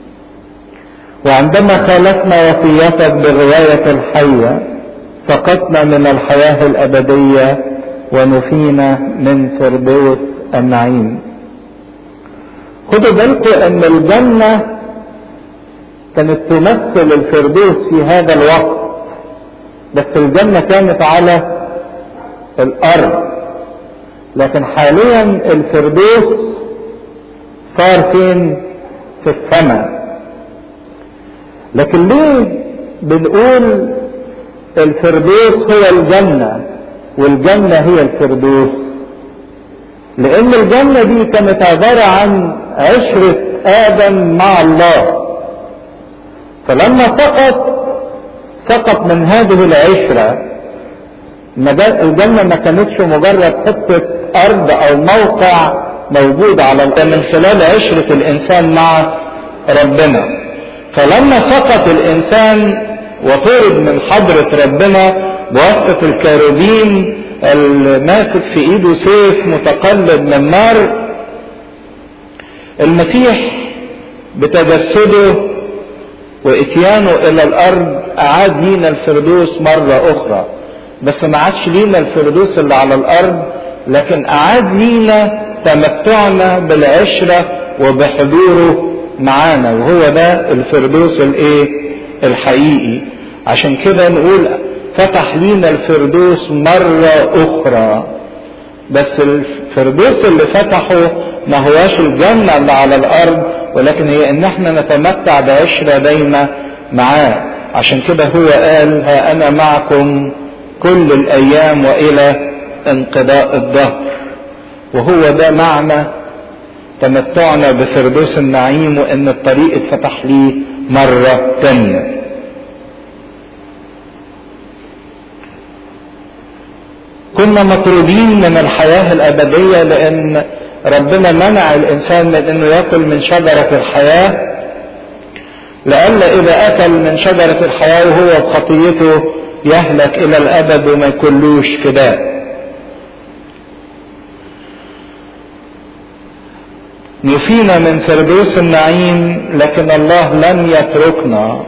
وعندما خالفنا وصيتك بالرواية الحية سقطنا من الحياة الأبدية ونفينا من فردوس النعيم خدوا بالكم ان الجنة كانت تمثل الفردوس في هذا الوقت بس الجنة كانت على الارض لكن حاليا الفردوس صار فين في السماء لكن ليه بنقول الفردوس هو الجنة والجنة هي الفردوس لان الجنة دي كانت عبارة عن عشرة ادم مع الله فلما سقط سقط من هذه العشرة الجنة ما كانتش مجرد حتة ارض او موقع موجود على الارض من خلال عشرة الانسان مع ربنا فلما سقط الانسان وطرد من حضرة ربنا بواسطة الكاروبين الماسك في ايده سيف متقلد من نار المسيح بتجسده واتيانه الى الارض اعاد لينا الفردوس مرة اخرى بس ما عادش لينا الفردوس اللي على الارض لكن اعاد لينا تمتعنا بالعشرة وبحضوره معانا وهو ده الفردوس الايه الحقيقي عشان كده نقول فتح لينا الفردوس مرة أخرى بس الفردوس اللي فتحه ما هواش الجنة اللي على الأرض ولكن هي إن احنا نتمتع بعشرة دايمة معاه عشان كده هو قال ها أنا معكم كل الأيام وإلى انقضاء الدهر وهو ده معنى تمتعنا بفردوس النعيم وإن الطريق اتفتح ليه مرة تانية كنا مطرودين من الحياة الأبدية لأن ربنا منع الإنسان من إنه يأكل من شجرة الحياة لئلا إذا أكل من شجرة الحياة وهو بخطيته يهلك إلى الأبد وما يكلوش كده نفينا من فردوس النعيم لكن الله لم يتركنا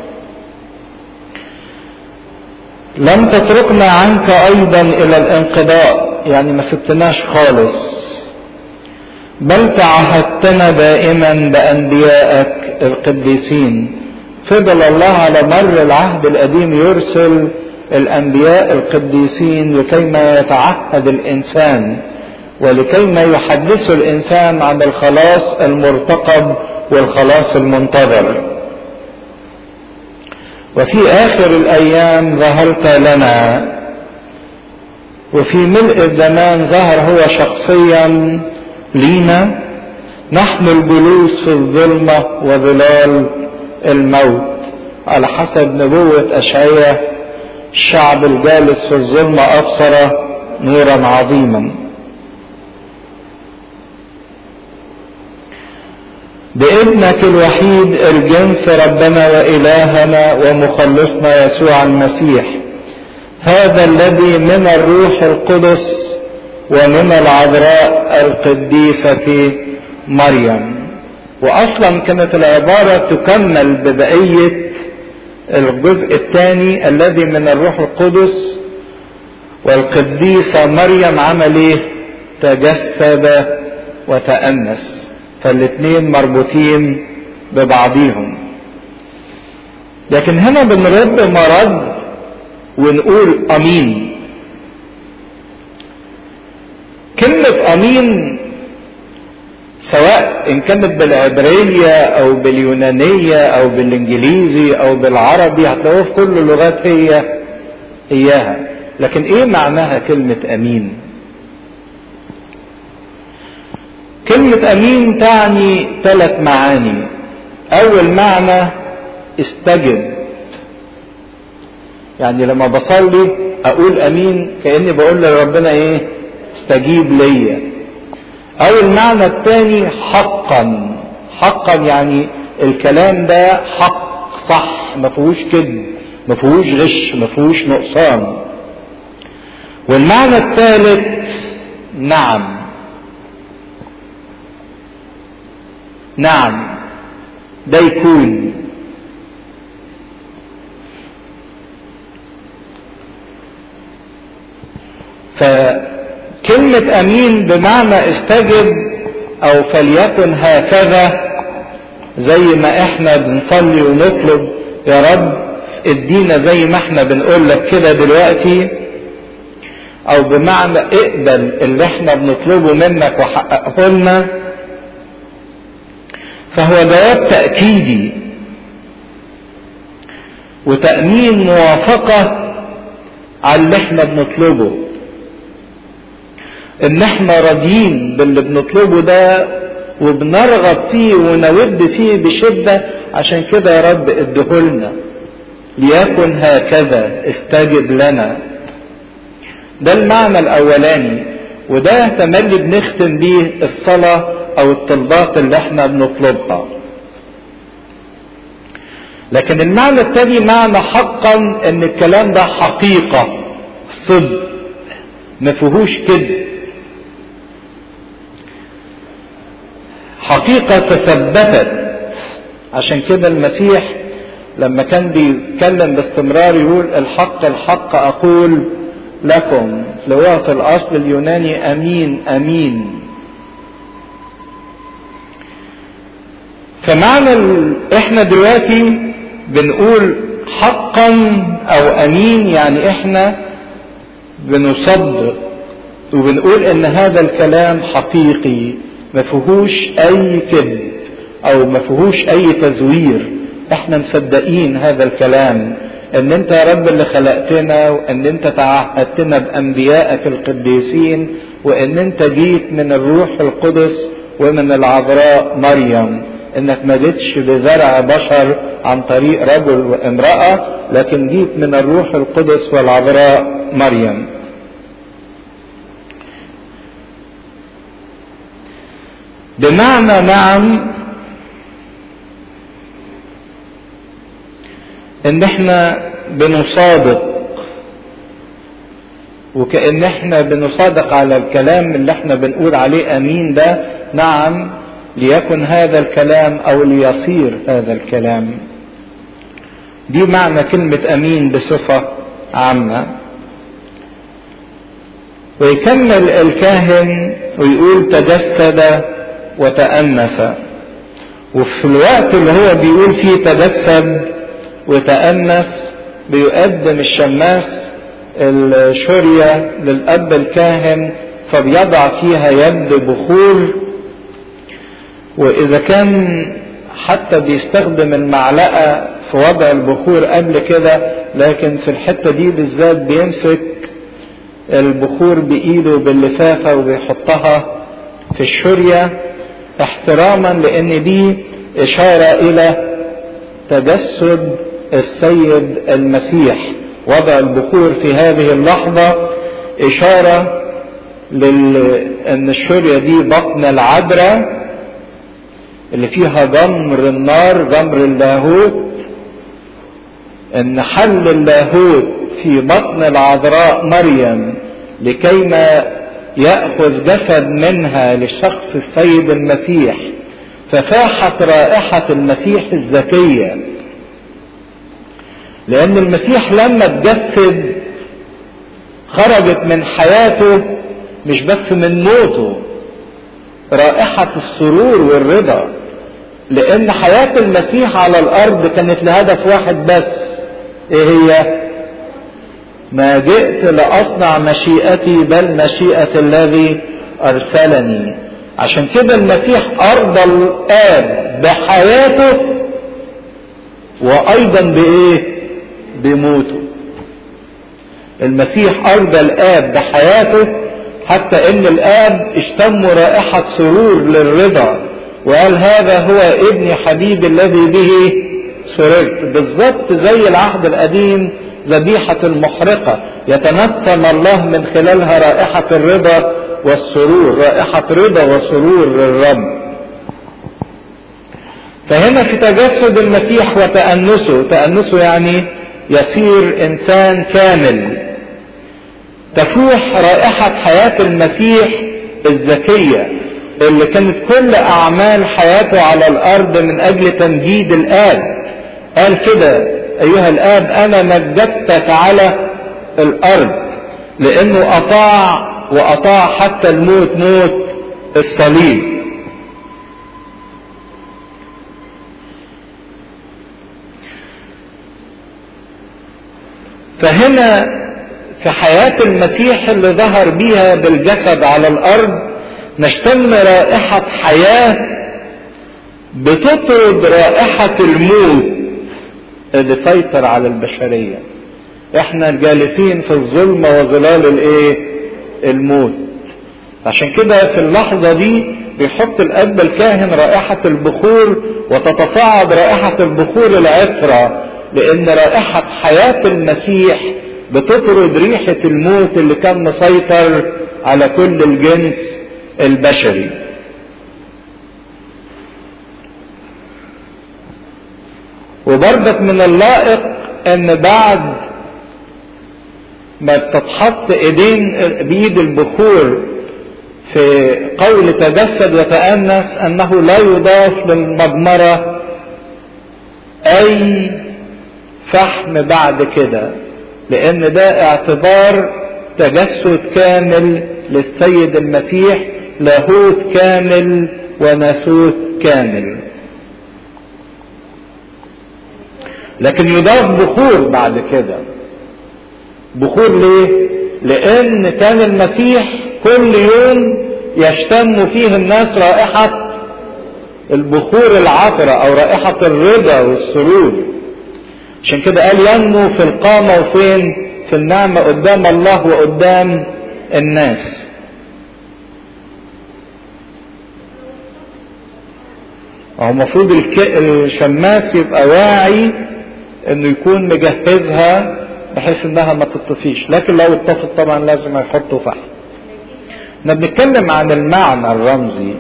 لم تتركنا عنك ايضا الى الانقضاء يعني ما سبتناش خالص بل تعهدتنا دائما بانبيائك القديسين فضل الله على مر العهد القديم يرسل الانبياء القديسين لكيما يتعهد الانسان ولكيما يحدث الانسان عن الخلاص المرتقب والخلاص المنتظر وفي اخر الايام ظهرت لنا وفي ملء الزمان ظهر هو شخصيا لينا نحن الجلوس في الظلمة وظلال الموت على حسب نبوة أشعية الشعب الجالس في الظلمة أبصر نورا عظيما بابنك الوحيد الجنس ربنا وإلهنا ومخلصنا يسوع المسيح هذا الذي من الروح القدس ومن العذراء القديسة مريم وأصلا كانت العبارة تكمل ببقية الجزء الثاني الذي من الروح القدس والقديسة مريم عمل ايه تجسد وتأنس فالاثنين مربوطين ببعضيهم لكن هنا بنرد مرض ونقول امين كلمة امين سواء ان كانت بالعبرية او باليونانية او بالانجليزي او بالعربي هتلاقوها في كل اللغات هي اياها لكن ايه معناها كلمة امين كلمة امين تعني ثلاث معاني اول معنى استجب يعني لما بصلي اقول امين كاني بقول لربنا ايه استجيب ليا او المعنى الثاني حقا حقا يعني الكلام ده حق صح ما فيهوش كذب ما فيهوش غش ما فيهوش نقصان والمعنى الثالث نعم نعم ده يكون فكلمة أمين بمعنى استجب أو فليكن هكذا زي ما احنا بنصلي ونطلب يا رب ادينا زي ما احنا بنقول لك كده دلوقتي او بمعنى اقبل اللي احنا بنطلبه منك وحققه لنا فهو جواب تأكيدي وتأمين موافقة على اللي احنا بنطلبه ان احنا راضيين باللي بنطلبه ده وبنرغب فيه ونود فيه بشدة عشان كده يا رب ادهولنا ليكن هكذا استجب لنا ده المعنى الاولاني وده تملي بنختم بيه الصلاة او الطلبات اللي احنا بنطلبها لكن المعنى التاني معنى حقا ان الكلام ده حقيقة صدق ما فيهوش كذب حقيقة تثبتت عشان كده المسيح لما كان بيتكلم باستمرار يقول الحق الحق أقول لكم لغة الأصل اليوناني أمين أمين فمعنى ال... احنا دلوقتي بنقول حقا او امين يعني احنا بنصدق وبنقول ان هذا الكلام حقيقي ما فيهوش اي كذب او ما فيهوش اي تزوير احنا مصدقين هذا الكلام ان انت يا رب اللي خلقتنا وان انت تعهدتنا بانبيائك القديسين وان انت جيت من الروح القدس ومن العذراء مريم انك ما جيتش بزرع بشر عن طريق رجل وامرأة لكن جيت من الروح القدس والعذراء مريم بمعنى نعم ان احنا بنصادق وكأن احنا بنصادق على الكلام اللي احنا بنقول عليه امين ده نعم ليكن هذا الكلام او ليصير هذا الكلام دي معنى كلمة امين بصفة عامة ويكمل الكاهن ويقول تجسد وتأنس وفي الوقت اللي هو بيقول فيه تجسد وتأنس بيقدم الشماس الشرية للأب الكاهن فبيضع فيها يد بخور وإذا كان حتى بيستخدم المعلقة في وضع البخور قبل كده لكن في الحتة دي بالذات بيمسك البخور بإيده باللفافة وبيحطها في الشرية احتراما لأن دي إشارة إلى تجسد السيد المسيح وضع البخور في هذه اللحظة إشارة لأن الشرية دي بطن العذراء اللي فيها جمر النار جمر اللاهوت ان حل اللاهوت في بطن العذراء مريم لكيما ياخذ جسد منها لشخص السيد المسيح ففاحت رائحه المسيح الزكيه لان المسيح لما اتجسد خرجت من حياته مش بس من موته رائحه السرور والرضا لان حياة المسيح على الارض كانت لهدف واحد بس ايه هي ما جئت لاصنع مشيئتي بل مشيئة الذي ارسلني عشان كده المسيح ارضى الاب بحياته وايضا بايه بموته المسيح ارضى الاب بحياته حتى ان الاب اشتم رائحة سرور للرضا وقال هذا هو ابني حبيبي الذي به سررت بالضبط زي العهد القديم ذبيحة المحرقة يتنسم الله من خلالها رائحة الرضا والسرور رائحة رضا وسرور للرب فهنا في تجسد المسيح وتأنسه تأنسه يعني يصير إنسان كامل تفوح رائحة حياة المسيح الذكية اللي كانت كل أعمال حياته على الأرض من أجل تمجيد الآب قال كده أيها الآب أنا مجدتك على الأرض لأنه أطاع وأطاع حتى الموت موت الصليب فهنا في حياة المسيح اللي ظهر بيها بالجسد على الأرض نشتم رائحة حياة بتطرد رائحة الموت اللي سيطر على البشرية احنا جالسين في الظلمة وظلال الايه الموت عشان كده في اللحظة دي بيحط الأب الكاهن رائحة البخور وتتصاعد رائحة البخور العطرة لأن رائحة حياة المسيح بتطرد ريحة الموت اللي كان مسيطر على كل الجنس البشري وبرضك من اللائق ان بعد ما تتحط ايدين بايد البخور في قول تجسد وتأنس انه لا يضاف للمضمرة اي فحم بعد كده لان ده اعتبار تجسد كامل للسيد المسيح لاهوت كامل وناسوت كامل لكن يضاف بخور بعد كده بخور ليه لان كان المسيح كل يوم يشتم فيه الناس رائحة البخور العطرة او رائحة الرضا والسرور عشان كده قال ينمو في القامة وفين في النعمة قدام الله وقدام الناس هو المفروض الشماس يبقى واعي انه يكون مجهزها بحيث انها ما تطفيش لكن لو اتطفت طبعا لازم يحطوا فحم احنا بنتكلم عن المعنى الرمزي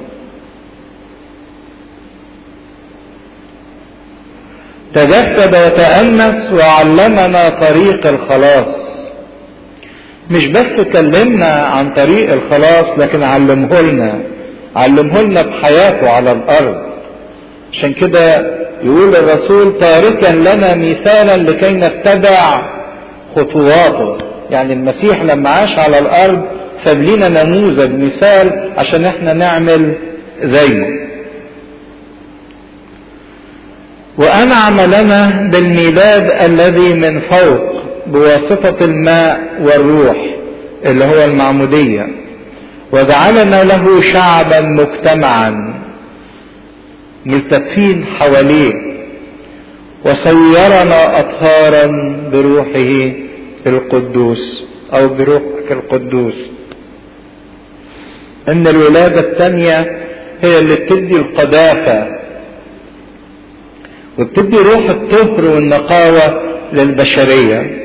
تجسد وتأنس وعلمنا طريق الخلاص مش بس كلمنا عن طريق الخلاص لكن علمه لنا علمه لنا بحياته على الارض عشان كده يقول الرسول تاركا لنا مثالا لكي نتبع خطواته يعني المسيح لما عاش على الارض ساب لنا نموذج مثال عشان احنا نعمل زيه وانعم لنا بالميلاد الذي من فوق بواسطة الماء والروح اللي هو المعمودية وجعلنا له شعبا مجتمعا ملتفين حواليه وصيرنا أطهارا بروحه القدوس أو بروحك القدوس إن الولادة الثانية هي اللي بتدي القداسة وبتدي روح الطهر والنقاوة للبشرية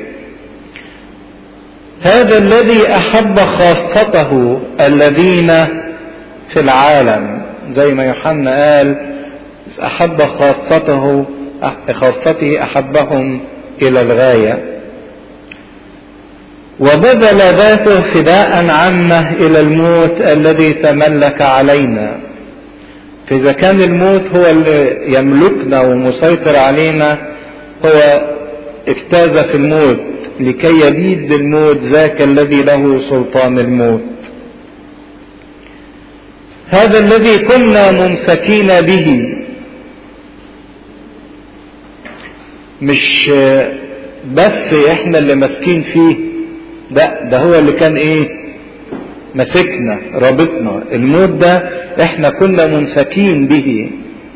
هذا الذي أحب خاصته الذين في العالم زي ما يوحنا قال أحب خاصته خاصته أحبهم إلى الغاية وبذل ذاته فداء عامة إلى الموت الذي تملك علينا فإذا كان الموت هو اللي يملكنا ومسيطر علينا هو اجتاز في الموت لكي يبيد بالموت ذاك الذي له سلطان الموت هذا الذي كنا ممسكين به مش بس احنا اللي ماسكين فيه ده ده هو اللي كان ايه مسكنا رابطنا الموت ده احنا كنا ممسكين به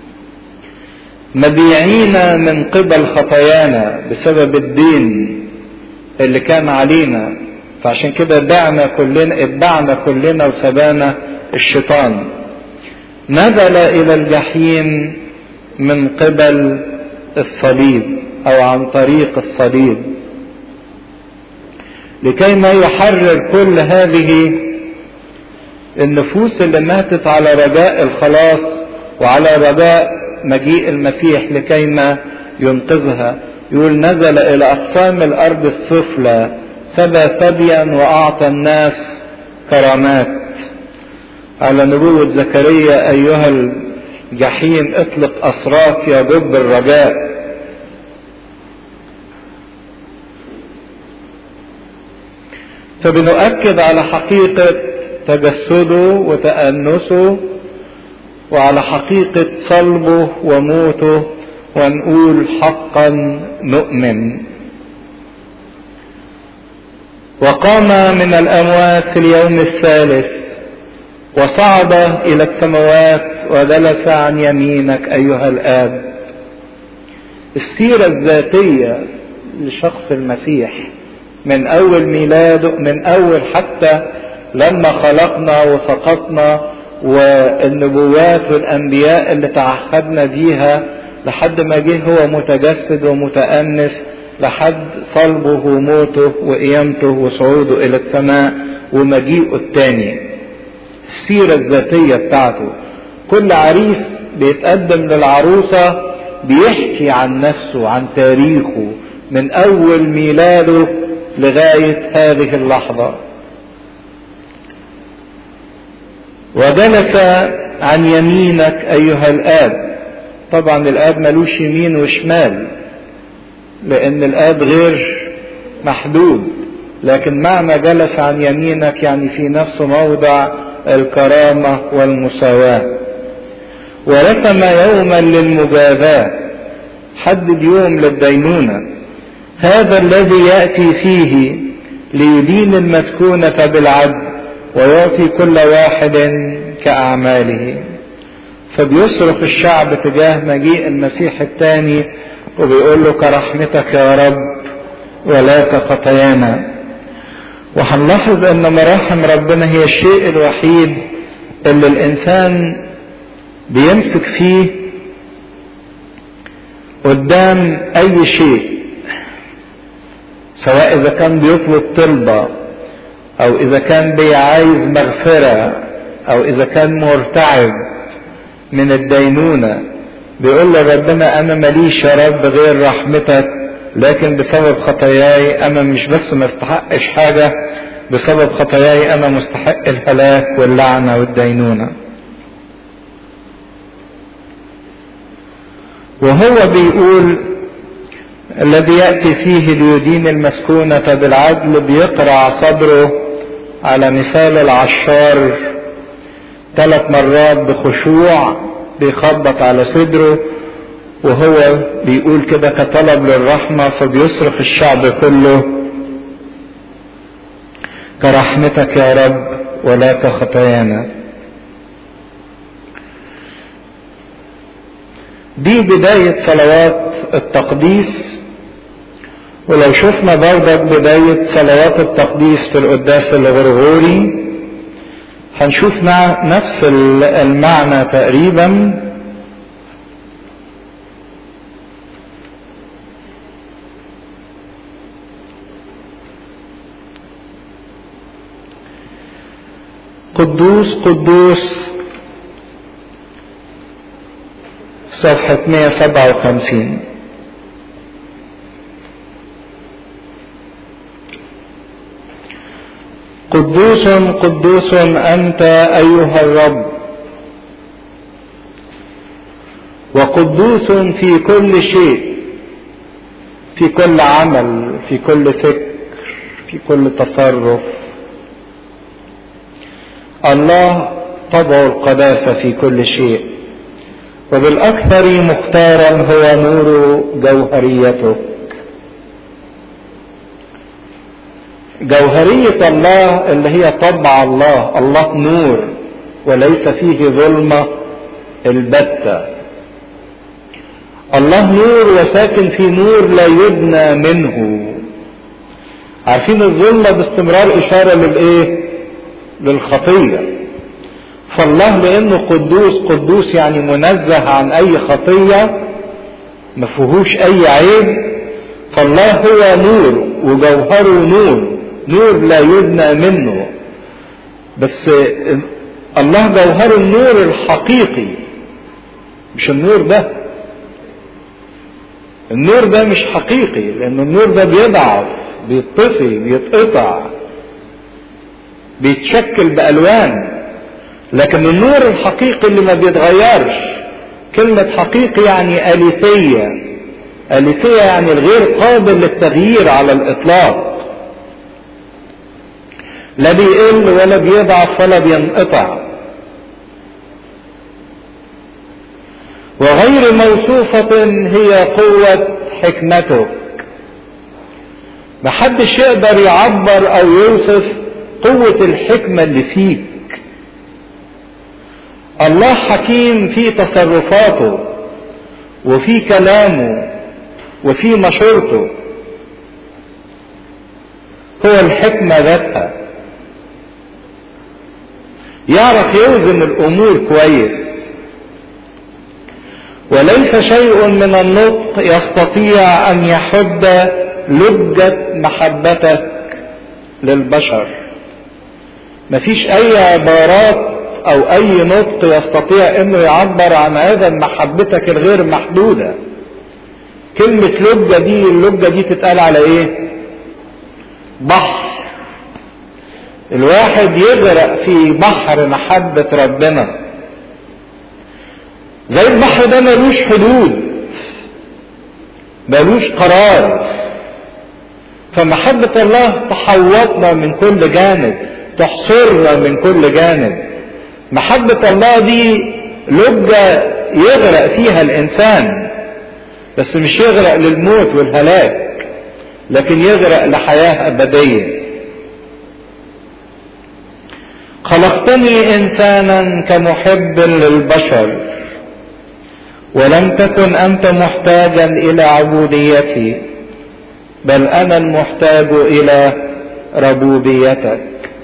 مبيعين من قبل خطايانا بسبب الدين اللي كان علينا فعشان كده دعنا كلنا اتبعنا كلنا وسبانا الشيطان نزل الى الجحيم من قبل الصليب او عن طريق الصليب لكي ما يحرر كل هذه النفوس اللي ماتت على رجاء الخلاص وعلى رجاء مجيء المسيح لكيما ينقذها يقول نزل الى اقسام الارض السفلى سبى ثديا واعطى الناس كرامات على نبوة زكريا ايها الجحيم اطلق اسراك يا دب الرجاء فبنؤكد على حقيقة تجسده وتأنسه وعلى حقيقة صلبه وموته ونقول حقا نؤمن وقام من الأموات في اليوم الثالث وصعد إلى السماوات وجلس عن يمينك أيها الآب السيرة الذاتية لشخص المسيح من أول ميلاده من أول حتى لما خلقنا وسقطنا والنبوات والأنبياء اللي تعهدنا بيها لحد ما جه هو متجسد ومتأنس لحد صلبه وموته وقيامته وصعوده إلى السماء ومجيئه الثاني السيرة الذاتية بتاعته كل عريس بيتقدم للعروسة بيحكي عن نفسه عن تاريخه من أول ميلاده لغاية هذه اللحظة وجلس عن يمينك أيها الآب طبعا الآب ملوش يمين وشمال لأن الآب غير محدود لكن معنى جلس عن يمينك يعني في نفس موضع الكرامة والمساواة ورسم يوما للمجازاة حدد يوم للدينونة هذا الذي يأتي فيه ليدين المسكونة بالعدل ويعطي كل واحد كأعماله فبيصرخ الشعب تجاه مجيء المسيح الثاني وبيقول له كرحمتك يا رب ولا كخطايانا وهنلاحظ ان مراحم ربنا هي الشيء الوحيد اللي الانسان بيمسك فيه قدام اي شيء سواء اذا كان بيطلب طلبة او اذا كان بيعايز مغفرة او اذا كان مرتعب من الدينونة بيقول لربنا انا ماليش يا رب غير رحمتك لكن بسبب خطاياي انا مش بس ما استحقش حاجة بسبب خطاياي انا مستحق الهلاك واللعنة والدينونة وهو بيقول الذي يأتي فيه ليدين المسكونة بالعدل بيقرع صدره على مثال العشار ثلاث مرات بخشوع بيخبط على صدره وهو بيقول كده كطلب للرحمة فبيصرخ الشعب كله كرحمتك يا رب ولا كخطايانا دي بداية صلوات التقديس ولو شفنا برضك بداية صلوات التقديس في القداس الغرغوري هنشوف نفس المعنى تقريبا قدوس قدوس صفحة 157 قدوس قدوس أنت أيها الرب وقدوس في كل شيء في كل عمل في كل فكر في كل تصرف الله طبع القداسة في كل شيء وبالأكثر مختارا هو نور جوهريتك جوهرية الله اللي هي طبع الله الله نور وليس فيه ظلمة البتة الله نور وساكن في نور لا يدنى منه عارفين الظلمة باستمرار إشارة للإيه للخطية فالله لأنه قدوس قدوس يعني منزه عن أي خطية ما فيهوش أي عيب فالله هو نور وجوهره نور نور لا يدنى منه بس الله جوهر النور الحقيقي مش النور ده النور ده مش حقيقي لان النور ده بيضعف بيطفي بيتقطع بيتشكل بالوان لكن النور الحقيقي اللي ما بيتغيرش كلمة حقيقي يعني أليثية أليثية يعني الغير قابل للتغيير على الإطلاق لا بيقل ولا بيضعف ولا بينقطع وغير موصوفة هي قوة حكمتك محدش يقدر يعبر او يوصف قوة الحكمة اللي فيك الله حكيم في تصرفاته وفي كلامه وفي مشورته هو الحكمة ذاتها يعرف يوزن الامور كويس وليس شيء من النطق يستطيع ان يحد لجة محبتك للبشر مفيش اي عبارات او اي نطق يستطيع انه يعبر عن عدم محبتك الغير محدودة كلمة لجة دي اللجة دي تتقال على ايه بحر الواحد يغرق في بحر محبة ربنا زي البحر ده ملوش حدود ملوش قرار فمحبة الله تحوطنا من كل جانب تحصرنا من كل جانب محبة الله دي لجة يغرق فيها الإنسان بس مش يغرق للموت والهلاك لكن يغرق لحياة أبدية خلقتني إنسانا كمحب للبشر ولم تكن أنت محتاجا إلى عبوديتي بل أنا المحتاج إلى ربوبيتك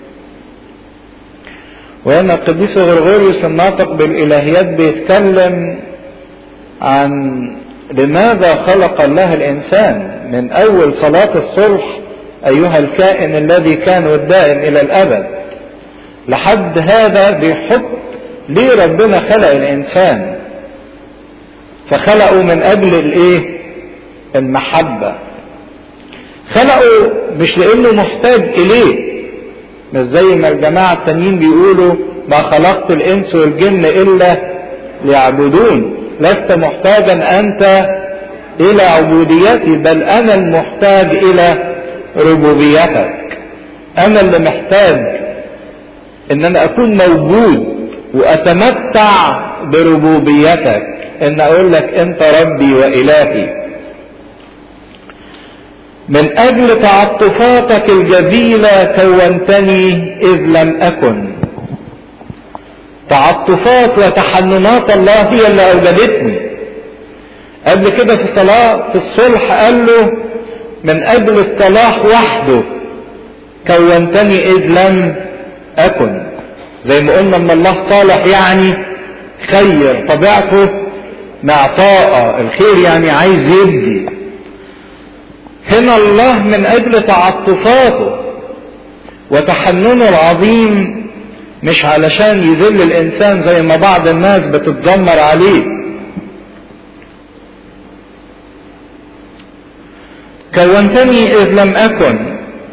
وهنا القديس غرغوريوس الناطق بالإلهيات بيتكلم عن لماذا خلق الله الإنسان من أول صلاة الصلح أيها الكائن الذي كان والدائم إلى الأبد لحد هذا بيحط ليه ربنا خلق الإنسان فخلقوا من أجل الإيه المحبة خلقوا مش لأنه محتاج إليه مش زي ما الجماعة التانيين بيقولوا ما خلقت الإنس والجن إلا ليعبدون لست محتاجا أنت إلى عبوديتي بل أنا المحتاج إلى ربوبيتك أنا اللي محتاج إن أنا أكون موجود وأتمتع بربوبيتك إن أقول لك أنت ربي وإلهي من أجل تعطفاتك الجزيلة كونتني إذ لم أكن تعطفات وتحننات الله هي اللي أوجدتني قبل كده في صلاة في الصلح قال له من أجل الصلاح وحده كونتني إذ لم أكن زي ما قلنا ان الله صالح يعني خير طبيعته معطاء الخير يعني عايز يدي هنا الله من اجل تعطفاته وتحننه العظيم مش علشان يذل الانسان زي ما بعض الناس بتتذمر عليه كونتني اذ لم اكن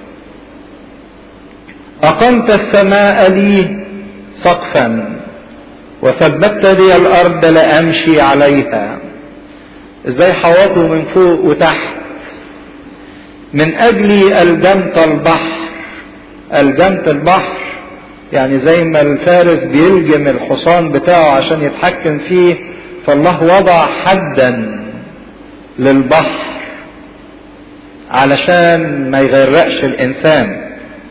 اقمت السماء لي سقفا وثبتت لي الارض لامشي عليها ازاي حواطه من فوق وتحت من اجلي الجمت البحر الجمت البحر يعني زي ما الفارس بيلجم الحصان بتاعه عشان يتحكم فيه فالله وضع حدا للبحر علشان ما يغرقش الانسان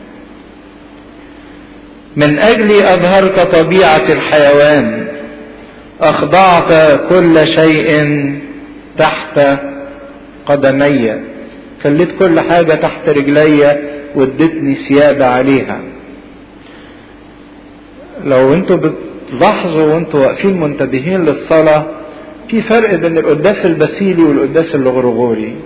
من اجلي اظهرت طبيعه الحيوان اخضعت كل شيء تحت قدمي خليت كل حاجه تحت رجلي وادتني سياده عليها لو انتوا بتلاحظوا وانتوا واقفين منتبهين للصلاه في فرق بين القداس البسيلي والقداس الغرغوري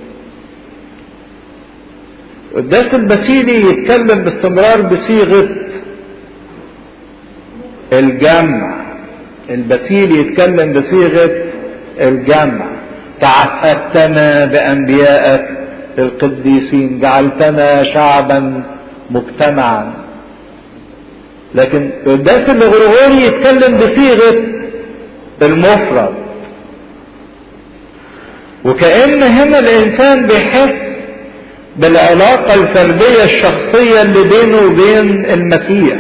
القداس البسيلي يتكلم باستمرار بصيغه الجمع البسيل يتكلم بصيغة الجمع تعهدتنا بأنبيائك القديسين جعلتنا شعبا مجتمعا لكن القداس الغرغوري يتكلم بصيغة المفرد وكأن هنا الإنسان بيحس بالعلاقة الفردية الشخصية اللي بينه وبين المسيح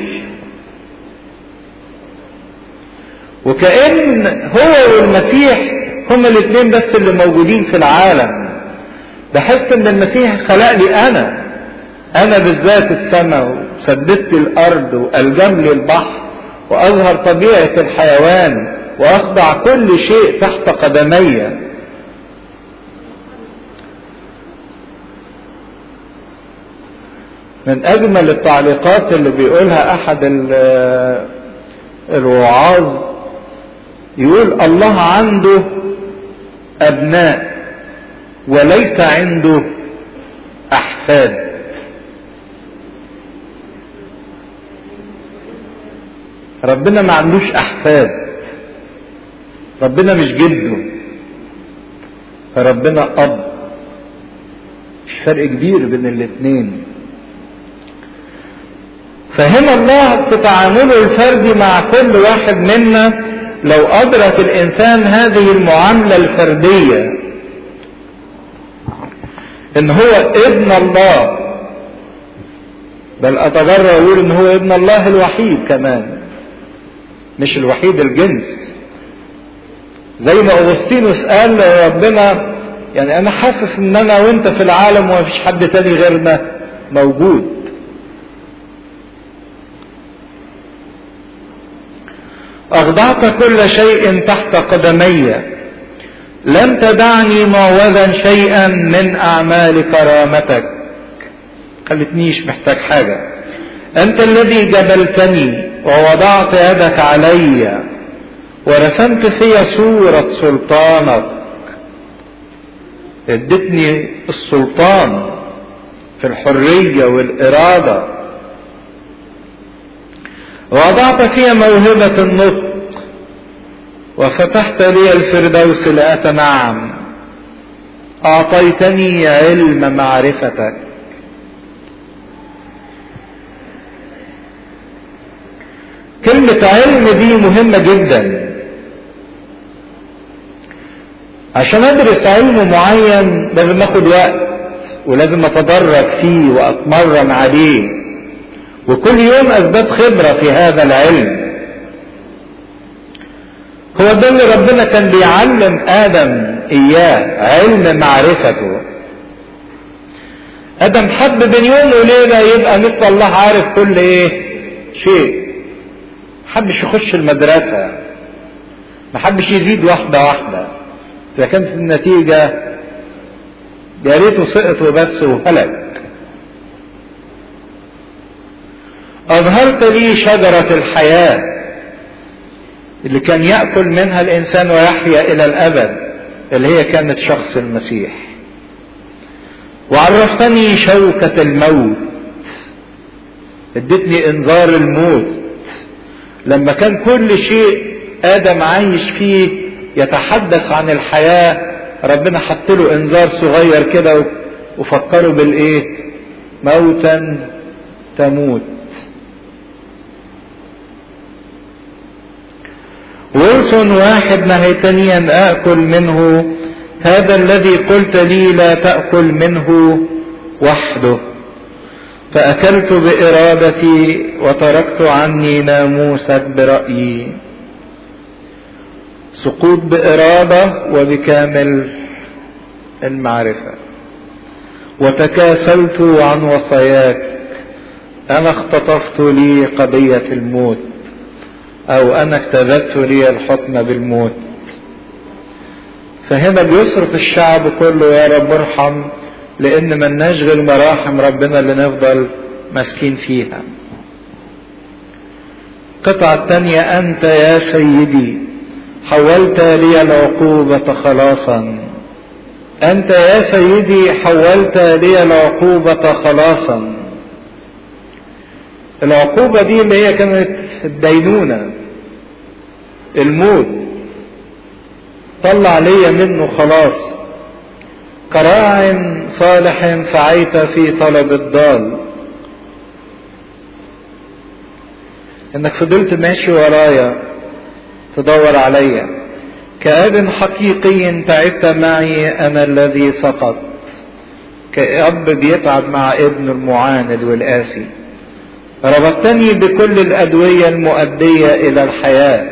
وكأن هو والمسيح هما الاثنين بس اللي موجودين في العالم بحس ان المسيح خلق لي انا انا بالذات السماء وسددت الارض والجم لي البحر واظهر طبيعة الحيوان واخضع كل شيء تحت قدمي من اجمل التعليقات اللي بيقولها احد الوعاظ يقول الله عنده ابناء وليس عنده احفاد ربنا ما عندوش احفاد ربنا مش جده فربنا اب مش فرق كبير بين الاثنين فهنا الله في تعامله الفردي مع كل واحد منا لو أدرك الإنسان هذه المعاملة الفردية إن هو ابن الله بل أتبرع أقول إن هو ابن الله الوحيد كمان مش الوحيد الجنس زي ما أغسطينوس قال ربنا يعني أنا حاسس إن أنا وأنت في العالم ومفيش حد تاني غيرنا موجود أخضعت كل شيء تحت قدمي لم تدعني معوذا شيئا من أعمال كرامتك خلتنيش محتاج حاجة أنت الذي جبلتني ووضعت يدك علي ورسمت في صورة سلطانك ادتني السلطان في الحرية والإرادة وضعت في موهبة النطق وفتحت لي الفردوس لأتنعم أعطيتني علم معرفتك كلمة علم دي مهمة جدا عشان ادرس علم معين لازم اخد وقت ولازم اتدرج فيه واتمرن عليه وكل يوم ازداد خبرة في هذا العلم هو ده اللي ربنا كان بيعلم ادم اياه علم معرفته ادم حب بين يوم وليلة يبقى مثل الله عارف كل ايه شيء محبش يخش المدرسة محبش يزيد واحدة واحدة فكانت النتيجة يا ريته سقط وبس وهلك أظهرت لي شجرة الحياة اللي كان يأكل منها الإنسان ويحيا إلى الأبد اللي هي كانت شخص المسيح وعرفتني شوكة الموت ادتني انذار الموت لما كان كل شيء آدم عايش فيه يتحدث عن الحياة ربنا حط له انذار صغير كده وفكره بالايه موتا تموت ورث واحد نهيتني ان اكل منه هذا الذي قلت لي لا تاكل منه وحده فاكلت بارادتي وتركت عني ناموسك برايي سقوط باراده وبكامل المعرفه وتكاسلت عن وصاياك انا اختطفت لي قضيه الموت او انا اكتبت لي الحكم بالموت فهنا بيصرف الشعب كله يا رب ارحم لان ملناش غير مراحم ربنا اللي نفضل ماسكين فيها القطعة الثانية أنت يا سيدي حولت لي العقوبة خلاصا أنت يا سيدي حولت لي العقوبة خلاصا العقوبة دي اللي هي كانت الدينونة الموت طلع لي منه خلاص كراع صالح سعيت في طلب الضال انك فضلت ماشي ورايا تدور عليا كأب حقيقي تعبت معي انا الذي سقط كأب بيتعب مع ابن المعاند والقاسي ربطتني بكل الأدوية المؤدية إلى الحياة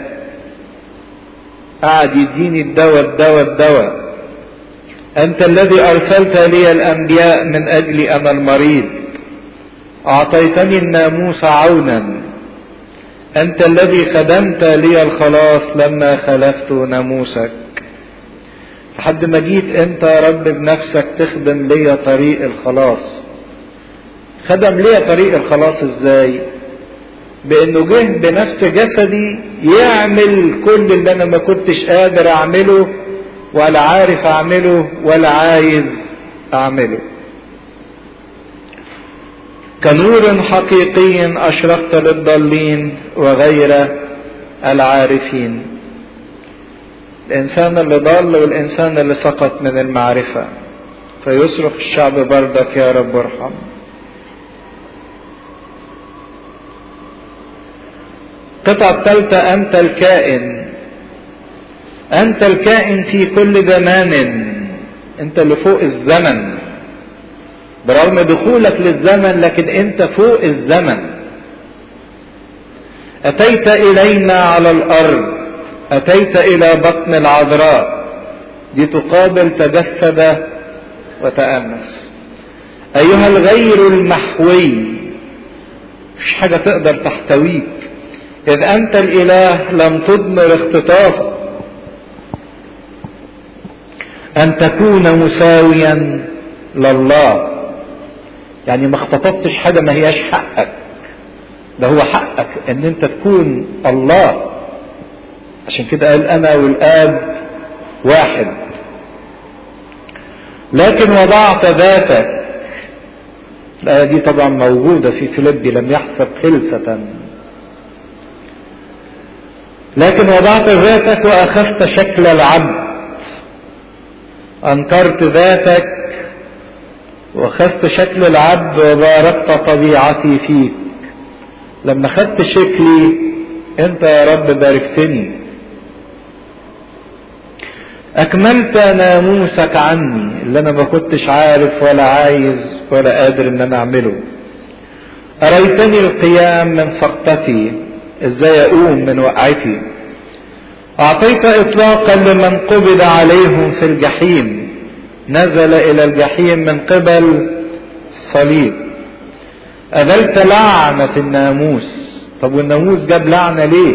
قعد يديني الدواء الدواء الدواء أنت الذي أرسلت لي الأنبياء من أجلي أنا المريض أعطيتني الناموس عونا أنت الذي خدمت لي الخلاص لما خلفت ناموسك لحد ما جيت أنت يا رب بنفسك تخدم لي طريق الخلاص خدم لي طريق الخلاص ازاي بانه جه بنفس جسدي يعمل كل اللي انا ما كنتش قادر اعمله ولا عارف اعمله ولا عايز اعمله كنور حقيقي اشرقت للضالين وغير العارفين الانسان اللي ضل والانسان اللي سقط من المعرفه فيصرخ الشعب بردك يا رب ارحم القطعة الثالثة أنت الكائن أنت الكائن في كل زمان أنت اللي فوق الزمن برغم دخولك للزمن لكن أنت فوق الزمن أتيت إلينا على الأرض أتيت إلى بطن العذراء دي تقابل تجسد وتأنس أيها الغير المحوي مش حاجة تقدر تحتويك إذ أنت الإله لم تضمر اختطافا أن تكون مساويا لله يعني ما اختطفتش حاجة ما هياش حقك ده هو حقك ان انت تكون الله عشان كده قال انا والاب واحد لكن وضعت ذاتك الآية دي طبعا موجودة في فيليبي لم يحسب خلسة لكن وضعت ذاتك واخذت شكل العبد انكرت ذاتك واخذت شكل العبد وباركت طبيعتي فيك لما خدت شكلي انت يا رب باركتني اكملت ناموسك عني اللي انا ما كنتش عارف ولا عايز ولا قادر ان انا اعمله اريتني القيام من سقطتي ازاي اقوم من وقعتي اعطيت اطلاقا لمن قبض عليهم في الجحيم نزل الى الجحيم من قبل الصليب اذلت لعنة الناموس طب والناموس جاب لعنة ليه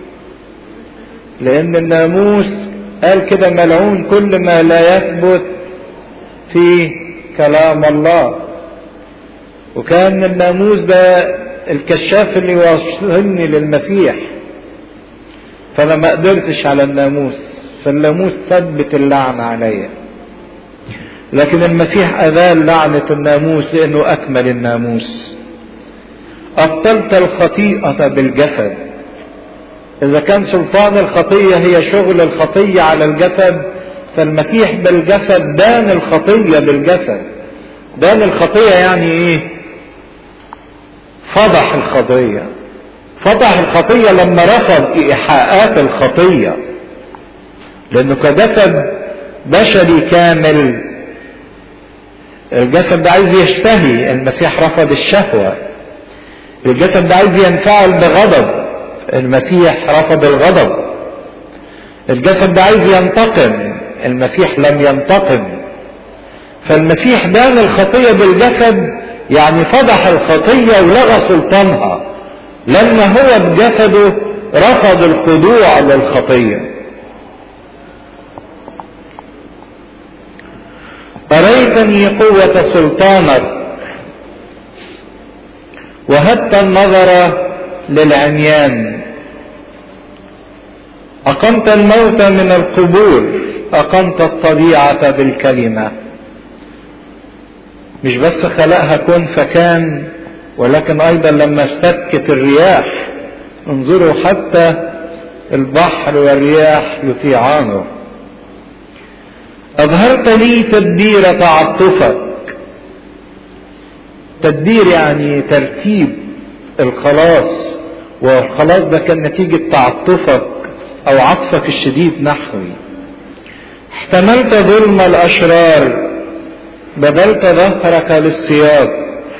لان الناموس قال كده ملعون كل ما لا يثبت في كلام الله وكان الناموس ده الكشاف اللي يوصلني للمسيح فانا ما قدرتش على الناموس فالناموس ثبت اللعنة عليا لكن المسيح أذال لعنة الناموس لأنه أكمل الناموس أبطلت الخطيئة بالجسد إذا كان سلطان الخطية هي شغل الخطية على الجسد فالمسيح بالجسد دان الخطية بالجسد دان الخطية يعني إيه؟ فضح الخطية فضح الخطية لما رفض إيحاءات الخطية لأنه كجسد بشري كامل الجسد ده عايز يشتهي المسيح رفض الشهوة الجسد ده عايز ينفعل بغضب المسيح رفض الغضب الجسد ده عايز ينتقم المسيح لم ينتقم فالمسيح دان الخطية بالجسد يعني فضح الخطية ولغى سلطانها لما هو بجسده رفض الخضوع للخطيه أريتني قوة سلطانك وهبت النظر للعميان أقمت الموت من القبور أقمت الطبيعة بالكلمة مش بس خلقها كن فكان ولكن أيضا لما استكت الرياح انظروا حتى البحر والرياح يطيعانه أظهرت لي تدبير تعاطفك تدبير يعني ترتيب الخلاص والخلاص ده كان نتيجة تعاطفك أو عطفك الشديد نحوي احتملت ظلم الأشرار بذلت ظهرك للسياط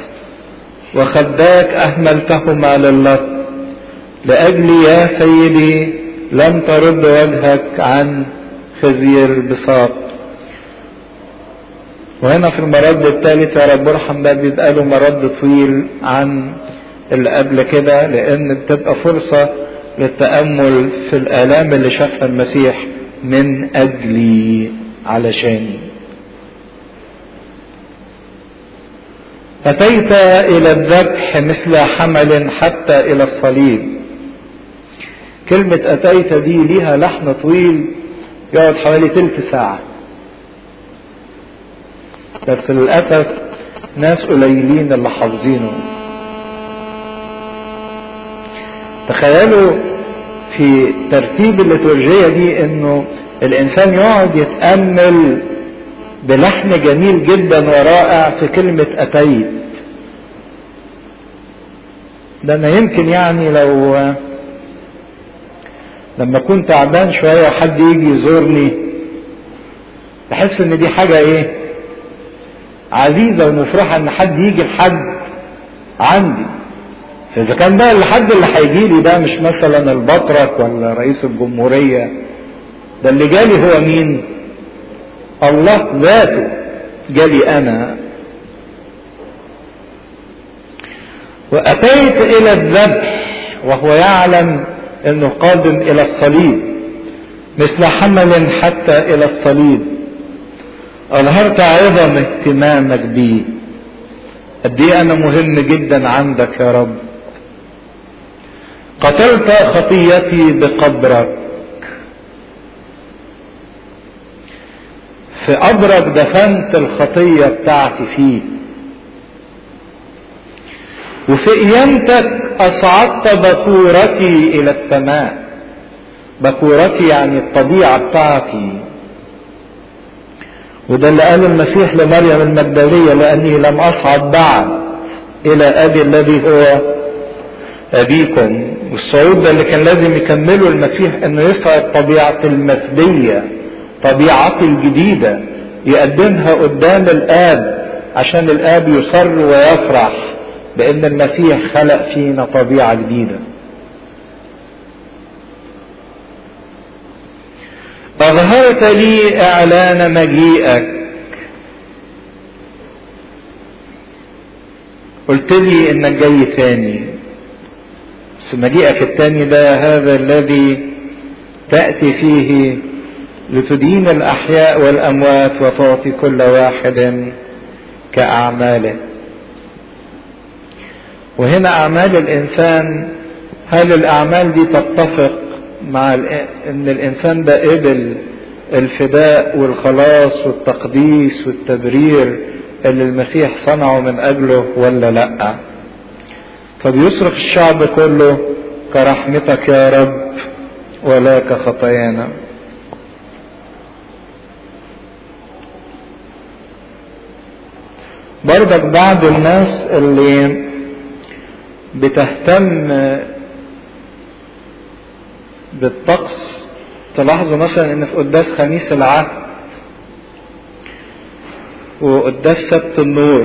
وخداك أهملتهما للط لأجلي يا سيدي لم ترد وجهك عن خزي البساط وهنا في المرد الثالث يا رب ارحم ده بيبقى له مرد طويل عن اللي قبل كده لان بتبقى فرصة للتأمل في الآلام اللي شافها المسيح من أجلي علشاني أتيت إلى الذبح مثل حمل حتى إلى الصليب كلمة أتيت دي ليها لحن طويل يقعد حوالي تلت ساعة بس للأسف ناس قليلين اللي حافظينه تخيلوا في ترتيب الليتورجية دي انه الانسان يقعد يتأمل بلحن جميل جدا ورائع في كلمة أتيت ده أنا يمكن يعني لو لما كنت تعبان شوية وحد يجي يزورني بحس إن دي حاجة إيه؟ عزيزة ومفرحة إن حد يجي لحد عندي فإذا كان بقى الحد اللي هيجي لي ده مش مثلا البطرك ولا رئيس الجمهورية ده اللي جالي هو مين؟ الله ذاته جالي انا واتيت الى الذبح وهو يعلم انه قادم الى الصليب مثل حمل حتى الى الصليب اظهرت عظم اهتمامك بي قد ايه انا مهم جدا عندك يا رب قتلت خطيتي بقبرك في قبرك دفنت الخطية بتاعتي فيه وفي قيامتك أصعدت بكورتي إلى السماء بكورتي يعني الطبيعة بتاعتي وده اللي قال المسيح لمريم المجدلية لأني لم أصعد بعد إلى أبي الذي هو أبيكم والصعود ده اللي كان لازم يكمله المسيح إنه يصعد طبيعة المفدية طبيعتي الجديدة يقدمها قدام الآب عشان الآب يصر ويفرح بأن المسيح خلق فينا طبيعة جديدة أظهرت لي إعلان مجيئك قلت لي إنك جاي تاني بس مجيئك التاني ده هذا الذي تأتي فيه لتدين الأحياء والأموات وتعطي كل واحد كأعماله وهنا أعمال الإنسان هل الأعمال دي تتفق مع إن الإنسان ده قبل الفداء والخلاص والتقديس والتبرير اللي المسيح صنعه من أجله ولا لأ فبيصرخ الشعب كله كرحمتك يا رب ولا كخطايانا برضك بعض الناس اللي بتهتم بالطقس تلاحظوا مثلا ان في قداس خميس العهد وقداس سبت النور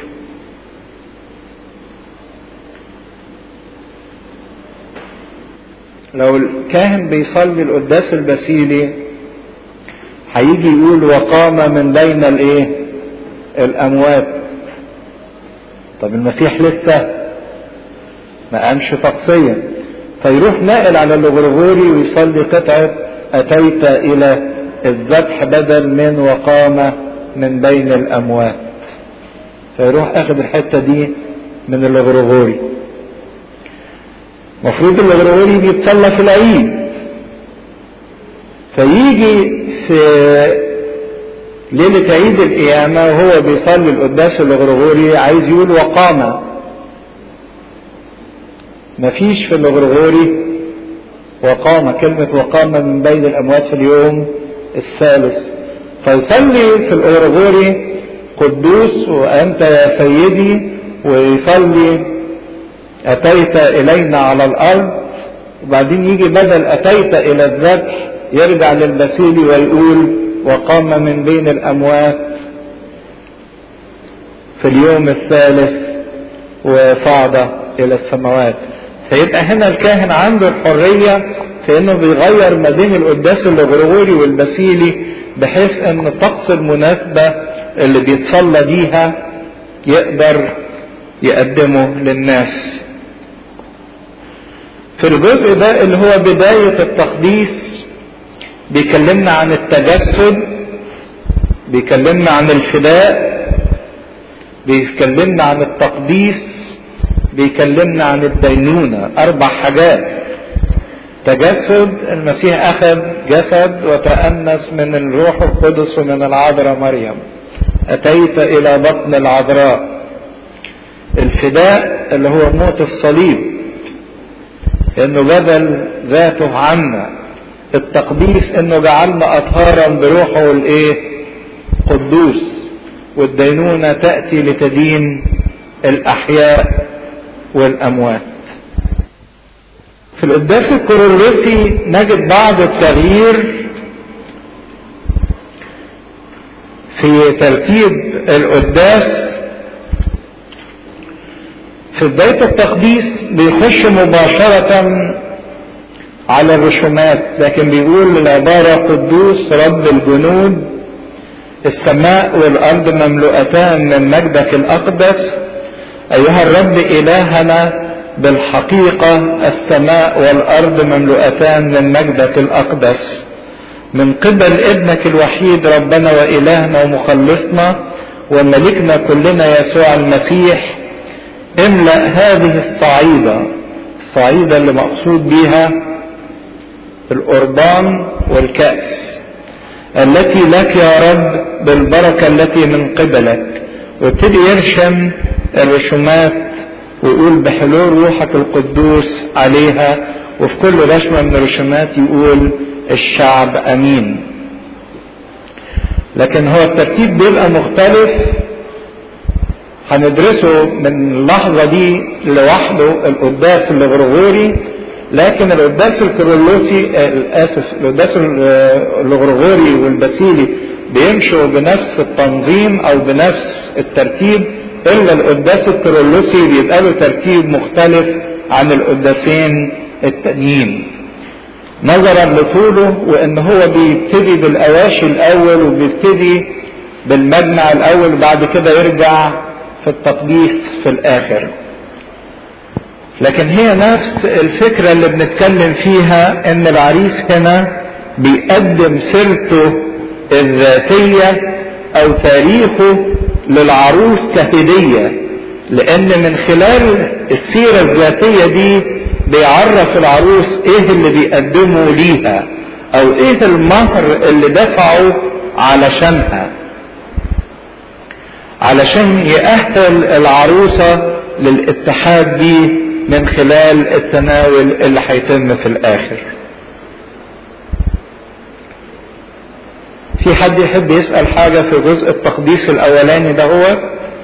لو الكاهن بيصلي القداس البسيلي هيجي يقول وقام من بين الايه الاموات طب المسيح لسه ما قامش طقسيا فيروح ناقل على الغرغوري ويصلي قطعة أتيت إلى الذبح بدل من وقام من بين الأموات فيروح أخذ الحتة دي من الغرغوري مفروض الغرغوري بيتصلى في العيد فيجي في ليلة عيد القيامة وهو بيصلي القداس الغرغوري عايز يقول وقام مفيش في الغرغوري وقام كلمة وقام من بين الأموات في اليوم الثالث فيصلي في الأورغوري قدوس وأنت يا سيدي ويصلي أتيت إلينا على الأرض وبعدين يجي بدل أتيت إلى الذبح يرجع للبسيلي ويقول وقام من بين الأموات في اليوم الثالث وصعد إلى السماوات فيبقى هنا الكاهن عنده الحرية في انه بيغير ما بين القداس الغرغوري والبسيلي بحيث ان الطقس المناسبة اللي بيتصلى بيها يقدر يقدمه للناس في الجزء ده اللي هو بداية التقديس بيكلمنا عن التجسد بيكلمنا عن الفداء بيكلمنا عن التقديس بيكلمنا عن الدينونة أربع حاجات تجسد المسيح أخذ جسد وتأنس من الروح القدس ومن العذراء مريم أتيت إلى بطن العذراء الفداء اللي هو موت الصليب انه بذل ذاته عنا التقديس انه جعلنا اطهارا بروحه الايه قدوس والدينونة تأتي لتدين الاحياء والاموات في القداس الكورولوسي نجد بعض التغيير في ترتيب القداس في بداية التقديس بيخش مباشرة على الرسومات لكن بيقول العبارة قدوس رب الجنود السماء والأرض مملوءتان من مجدك الأقدس أيها الرب إلهنا بالحقيقة السماء والأرض مملوءتان من مجدك الأقدس من قبل ابنك الوحيد ربنا وإلهنا ومخلصنا وملكنا كلنا يسوع المسيح املأ هذه الصعيدة الصعيدة اللي مقصود بها القربان والكأس التي لك يا رب بالبركة التي من قبلك وابتدي يرشم الرسومات ويقول بحلول روحك القدوس عليها وفي كل رسمة من الرسومات يقول الشعب أمين لكن هو الترتيب بيبقى مختلف هندرسه من اللحظة دي لوحده القداس الغرغوري لكن القداس الكرولوسي اسف القداس الغرغوري والبسيلي بيمشوا بنفس التنظيم او بنفس الترتيب الا القداس الكرولوسي بيبقى له ترتيب مختلف عن القداسين التانيين نظرا لطوله وان هو بيبتدي بالاواشي الاول وبيبتدي بالمجمع الاول وبعد كده يرجع في التقديس في الاخر لكن هي نفس الفكرة اللي بنتكلم فيها ان العريس هنا بيقدم سيرته الذاتية او تاريخه للعروس كهدية لان من خلال السيرة الذاتية دي بيعرف العروس ايه اللي بيقدمه ليها او ايه المهر اللي دفعه علشانها علشان يأهل العروسة للاتحاد دي من خلال التناول اللي هيتم في الاخر في حد يحب يسأل حاجة في جزء التقديس الاولاني ده هو